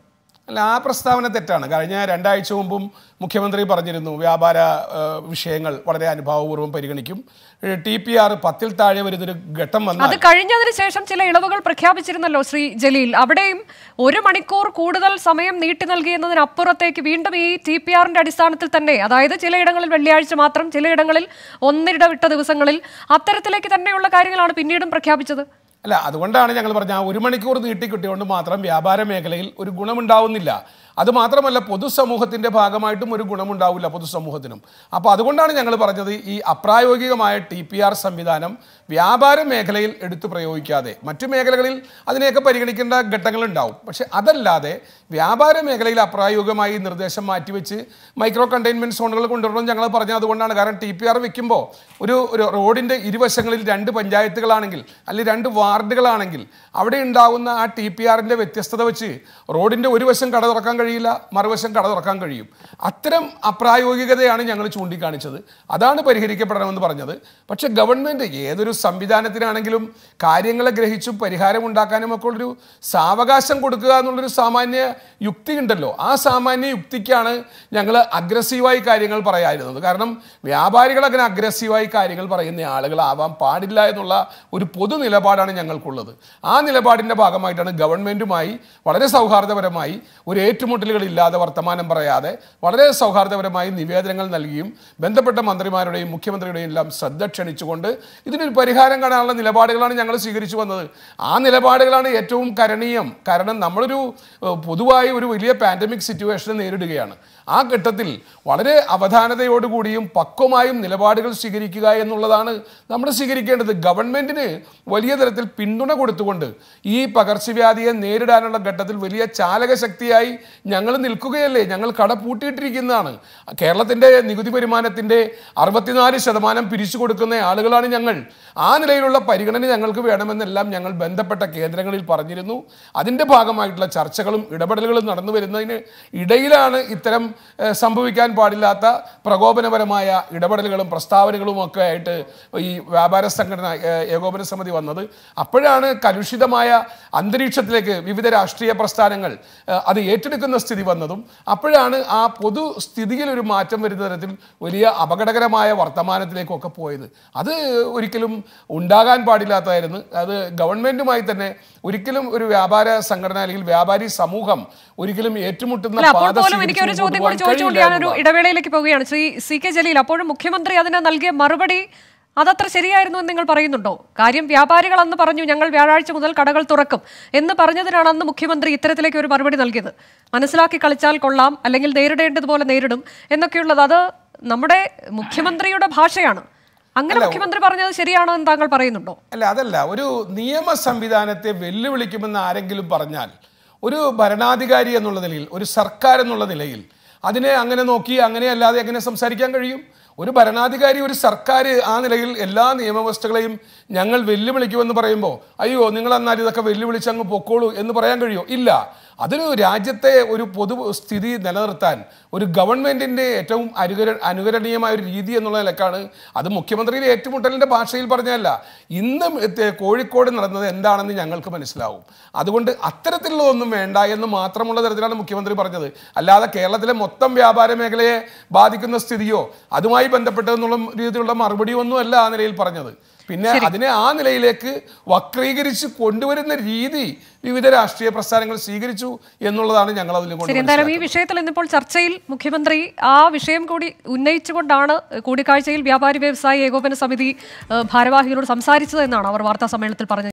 അല്ല ആ പ്രസ്താവന തെറ്റാണ് കഴിഞ്ഞ രണ്ടാഴ്ച മുമ്പും മുഖ്യമന്ത്രി പറഞ്ഞിരുന്നു വ്യാപാര ആ, വിഷയങ്ങൾ വളരെ അനുഭാവപൂർവ്വം പരിഗണിക്കും ടി പി ആർ പത്തിൽ താഴെ വരുന്നൊരു ഘട്ടം അത് വന്നാൽ കഴിഞ്ഞതിന് ശേഷം ചില ഇളവുകൾ പ്രഖ്യാപിച്ചിരുന്നല്ലോ ശ്രീ ജലീൽ അവിടെയും ഒരു മണിക്കൂർ കൂടുതൽ സമയം നീട്ടി നൽകിയെന്നതിനപ്പുറത്തേക്ക് വീണ്ടും ഈ ടി പി ആറിന്റെ അടിസ്ഥാനത്തിൽ തന്നെ അതായത് ചിലയിടങ്ങളിൽ വെള്ളിയാഴ്ച മാത്രം ചിലയിടങ്ങളിൽ ഒന്നിടവിട്ട ദിവസങ്ങളിൽ അത്തരത്തിലേക്ക് തന്നെയുള്ള കാര്യങ്ങളാണ് പിന്നീടും പ്രഖ്യാപിച്ചത് അല്ല അതുകൊണ്ടാണ് ഞങ്ങൾ പറഞ്ഞ ആ ഒരു മണിക്കൂർ നീട്ടിക്കിട്ടിയോണ്ട് മാത്രം വ്യാപാര മേഖലയിൽ ഒരു ഗുണമുണ്ടാവുന്നില്ല അത് മാത്രമല്ല പൊതുസമൂഹത്തിന്റെ ഭാഗമായിട്ടും ഒരു ഗുണമുണ്ടാവില്ല പൊതുസമൂഹത്തിനും അപ്പോൾ അതുകൊണ്ടാണ് ഞങ്ങൾ പറഞ്ഞത് ഈ അപ്രായോഗികമായ ടി പി ആർ സംവിധാനം വ്യാപാര മേഖലയിൽ എടുത്തു പ്രയോഗിക്കാതെ മറ്റു മേഖലകളിൽ അതിനെയൊക്കെ പരിഗണിക്കേണ്ട ഘട്ടങ്ങളുണ്ടാവും പക്ഷെ അതല്ലാതെ വ്യാപാര മേഖലയിൽ അപ്രായോഗികമായി ഈ നിർദ്ദേശം മാറ്റിവെച്ച് മൈക്രോ കണ്ടെയ്ൻമെന്റ് സോണുകൾ കൊണ്ടുവരണം ഞങ്ങൾ പറഞ്ഞത് അതുകൊണ്ടാണ് കാരണം ടി പി ആർ വെക്കുമ്പോൾ ഒരു ഒരു റോഡിന്റെ ഇരുവശങ്ങളിൽ രണ്ട് പഞ്ചായത്തുകളാണെങ്കിൽ അല്ലെങ്കിൽ രണ്ട് വാർഡുകളാണെങ്കിൽ അവിടെ ഉണ്ടാകുന്ന ആ ടി പി ആറിന്റെ വ്യത്യസ്തത വെച്ച് റോഡിന്റെ ഒരു വശം കട തുറക്കാൻ കഴിയില്ല മറുവശം കട തുറക്കാൻ കഴിയും അത്തരം അപ്രായോഗികതയാണ് ഞങ്ങൾ ചൂണ്ടിക്കാണിച്ചത് അതാണ് പരിഹരിക്കപ്പെടണമെന്ന് പറഞ്ഞത് പക്ഷേ ഗവൺമെന്റ് ഏതൊരു സംവിധാനത്തിനാണെങ്കിലും കാര്യങ്ങളെ ഗ്രഹിച്ചും പരിഹാരം ഉണ്ടാക്കാനും ഒക്കെ ഉള്ളൊരു സാവകാശം കൊടുക്കുക എന്നുള്ളൊരു സാമാന്യ യുക്തി ഉണ്ടല്ലോ ആ സാമാന്യ യുക്തിക്കാണ് ഞങ്ങൾ അഗ്രസീവായി കാര്യങ്ങൾ പറയാതിരുന്നത് കാരണം വ്യാപാരികൾ അങ്ങനെ അഗ്രസീവായി കാര്യങ്ങൾ പറയുന്ന ആളുകളാവാൻ പാടില്ല എന്നുള്ള ഒരു പൊതു നിലപാടാണ് ഞങ്ങൾക്കുള്ളത് ആ നിലപാടിൻ്റെ ഭാഗമായിട്ടാണ് ഗവൺമെൻറ്റുമായി വളരെ സൗഹാർദ്ദപരമായി ഒരു ഏറ്റുമുട്ടലുകളില്ലാതെ വർത്തമാനം പറയാതെ വളരെ സൗഹാർദ്ദപരമായി നിവേദനങ്ങൾ നൽകിയും ബന്ധപ്പെട്ട മന്ത്രിമാരുടെയും മുഖ്യമന്ത്രിയുടെയും എല്ലാം ശ്രദ്ധ ക്ഷണിച്ചുകൊണ്ട് ഇതിനൊരു പരിഹാരം കാണാനുള്ള നിലപാടുകളാണ് ഞങ്ങൾ സ്വീകരിച്ചു വന്നത് ആ നിലപാടുകളാണ് ഏറ്റവും കരണീയം കാരണം നമ്മളൊരു ഏഹ്, പൊതുവായി ഒരു വലിയ പാൻഡമിക് സിറ്റുവേഷനെ നേരിടുകയാണ് ആ ഘട്ടത്തിൽ വളരെ അവധാനതയോടുകൂടിയും പക്വമായും നിലപാടുകൾ സ്വീകരിക്കുക എന്നുള്ളതാണ് നമ്മൾ സ്വീകരിക്കേണ്ടത് ഗവൺമെന്റിന് വലിയ തരത്തിൽ പിന്തുണ കൊടുത്തുകൊണ്ട് ഈ പകർച്ചവ്യാധിയെ നേരിടാനുള്ള ഘട്ടത്തിൽ വലിയ ചാലകശക്തിയായി ഞങ്ങൾ നിൽക്കുകയല്ലേ ഞങ്ങൾ കട പൂട്ടിയിട്ടിരിക്കുന്നതാണ് കേരളത്തിന്റെ നികുതി വരുമാനത്തിന്റെ അറുപത്തിനാല് ശതമാനം പിരിച്ചു കൊടുക്കുന്ന ആളുകളാണ് ഞങ്ങൾ ആ നിലയിലുള്ള പരിഗണന ഞങ്ങൾക്ക് വേണമെന്നെല്ലാം ഞങ്ങൾ ബന്ധപ്പെട്ട കേന്ദ്രങ്ങളിൽ പറഞ്ഞിരുന്നു അതിൻ്റെ ഭാഗമായിട്ടുള്ള ചർച്ചകളും ഇടപെടലുകളും നടന്നു വരുന്നതിന് ഇടയിലാണ് ഇത്തരം ഏഹ്, സംഭവിക്കാൻ പാടില്ലാത്ത പ്രകോപനപരമായ ഇടപെടലുകളും പ്രസ്താവനകളും ഒക്കെ ആയിട്ട് ഈ വ്യാപാര സംഘടന ഏഹ്, ഏകോപന സമിതി വന്നത് അപ്പോഴാണ് കലുഷിതമായ അന്തരീക്ഷത്തിലേക്ക് വിവിധ രാഷ്ട്രീയ പ്രസ്ഥാനങ്ങൾ ഏഹ്, അത് ഏറ്റെടുക്കുന്ന സ്ഥിതി വന്നതും അപ്പോഴാണ് ആ പൊതു സ്ഥിതിയിൽ ഒരു മാറ്റം വരുന്ന തരത്തിൽ വലിയ അപകടകരമായ വർത്തമാനത്തിലേക്കൊക്കെ പോയത് അത് ഒരിക്കലും ഉണ്ടാകാൻ പാടില്ലാത്തതായിരുന്നു അത് ഗവൺമെന്റുമായി തന്നെ ഒരിക്കലും ഒരു വ്യാപാര സംഘടന അല്ലെങ്കിൽ വ്യാപാരി സമൂഹം ഒരിക്കലും ഏറ്റുമുട്ടുന്ന അല്ല അപ്പോൾ പാത പോലും എനിക്ക് ഒരു സ്വീകരിച്ച് ചോദ്യം കൂടി കൊണ്ടുപോകാൻ ചോദിച്ചുകൊണ്ട് കഴിയില്ല ഞാനൊരു എന്നുള്ളതാണ്. ഇടവേളയിലേക്ക് പോവുകയാണ് ശ്രീ സി കെ ജലീൽ അപ്പോഴും മുഖ്യമന്ത്രി അതിന് നൽകിയ മറുപടി അതത്ര ശരിയായിരുന്നു എന്ന് നിങ്ങൾ പറയുന്നുണ്ടോ കാര്യം വ്യാപാരികൾ അന്ന് പറഞ്ഞു ഞങ്ങൾ വ്യാഴാഴ്ച മുതൽ കടകൾ തുറക്കും എന്ന് പറഞ്ഞതിനാണ് അന്ന് മുഖ്യമന്ത്രി ഇത്തരത്തിലേക്ക് ഒരു മറുപടി നൽകിയത് മനസ്സിലാക്കി കളിച്ചാൽ കൊള്ളാം അല്ലെങ്കിൽ നേരിടേണ്ടതുപോലെ നേരിടും എന്നൊക്കെയുള്ളത് അത് നമ്മുടെ മുഖ്യമന്ത്രിയുടെ ഭാഷയാണ് അങ്ങനെ മുഖ്യമന്ത്രി പറഞ്ഞത് ശരിയാണോ എന്ന് താങ്കൾ പറയുന്നുണ്ടോ അല്ല അതല്ല ഒരു നിയമ സംവിധാനത്തെ വെല്ലുവിളിക്കുമെന്ന് ആരെങ്കിലും പറഞ്ഞാൽ ഒരു ഭരണാധികാരി എന്നുള്ള നിലയിൽ ഒരു സർക്കാർ എന്നുള്ള നിലയിൽ അതിനെ അങ്ങനെ നോക്കി അങ്ങനെ അല്ലാതെ എങ്ങനെ സംസാരിക്കാൻ കഴിയും ഒരു ഭരണാധികാരി ഒരു സർക്കാർ ആ നിലയിൽ എല്ലാ നിയമവ്യവസ്ഥകളെയും ഞങ്ങൾ വെല്ലുവിളിക്കുമെന്ന് പറയുമ്പോൾ അയ്യോ നിങ്ങൾ എന്നാൽ ഇതൊക്കെ വെല്ലുവിളിച്ച് അങ്ങ് പൊക്കോളൂ എന്ന് പറയാൻ കഴിയുമോ ഇല്ല അതൊരു രാജ്യത്തെ ഒരു പൊതു സ്ഥിതി നിലനിർത്താൻ ഒരു ഗവൺമെന്റിന്റെ ഏറ്റവും അനുകര അനുകരണീയമായ ഒരു രീതി എന്നുള്ള നിലക്കാണ് അത് മുഖ്യമന്ത്രിയുടെ ഏറ്റുമുട്ടലിന്റെ ഭാഷയിൽ പറഞ്ഞതല്ല ഇന്നും എത്തി- കോഴിക്കോട് നടന്നത് എന്താണെന്ന് ഞങ്ങൾക്ക് മനസ്സിലാവും അതുകൊണ്ട് അത്തരത്തിലുള്ളതൊന്നും വേണ്ട എന്ന് മാത്രമുള്ള തരത്തിലാണ് മുഖ്യമന്ത്രി പറഞ്ഞത് അല്ലാതെ കേരളത്തിലെ മൊത്തം വ്യാപാര മേഖലയെ ബാധിക്കുന്ന സ്ഥിതിയോ അതുമായി ബന്ധപ്പെട്ടതെന്നുള്ള രീതിയിലുള്ള മറുപടിയോ ഒന്നുമല്ല ആ നിലയിൽ പറഞ്ഞത് പിന്നെ അതിനെ ആ നിലയിലേക്ക് വക്രീകരിച്ച് കൊണ്ടുവരുന്ന രീതി വിവിധ രാഷ്ട്രീയ പ്രസ്ഥാനങ്ങൾ സ്വീകരിച്ചു എന്നുള്ളതാണ് ഞങ്ങൾ അതിൽ കൊണ്ട് ശരി എന്തായാലും ഈ വിഷയത്തിൽ ഇന്നിപ്പോൾ ചർച്ചയിൽ മുഖ്യമന്ത്രി ആ വിഷയം കൂടി ഉന്നയിച്ചുകൊണ്ടാണ് കൂടിക്കാഴ്ചയിൽ വ്യാപാരി വ്യവസായി ഏകോപന സമിതി ഏഹ്, ഭാരവാഹികളോട് സംസാരിച്ചത് എന്നാണ് അവർ വാർത്താ സമ്മേളനത്തിൽ പറഞ്ഞത്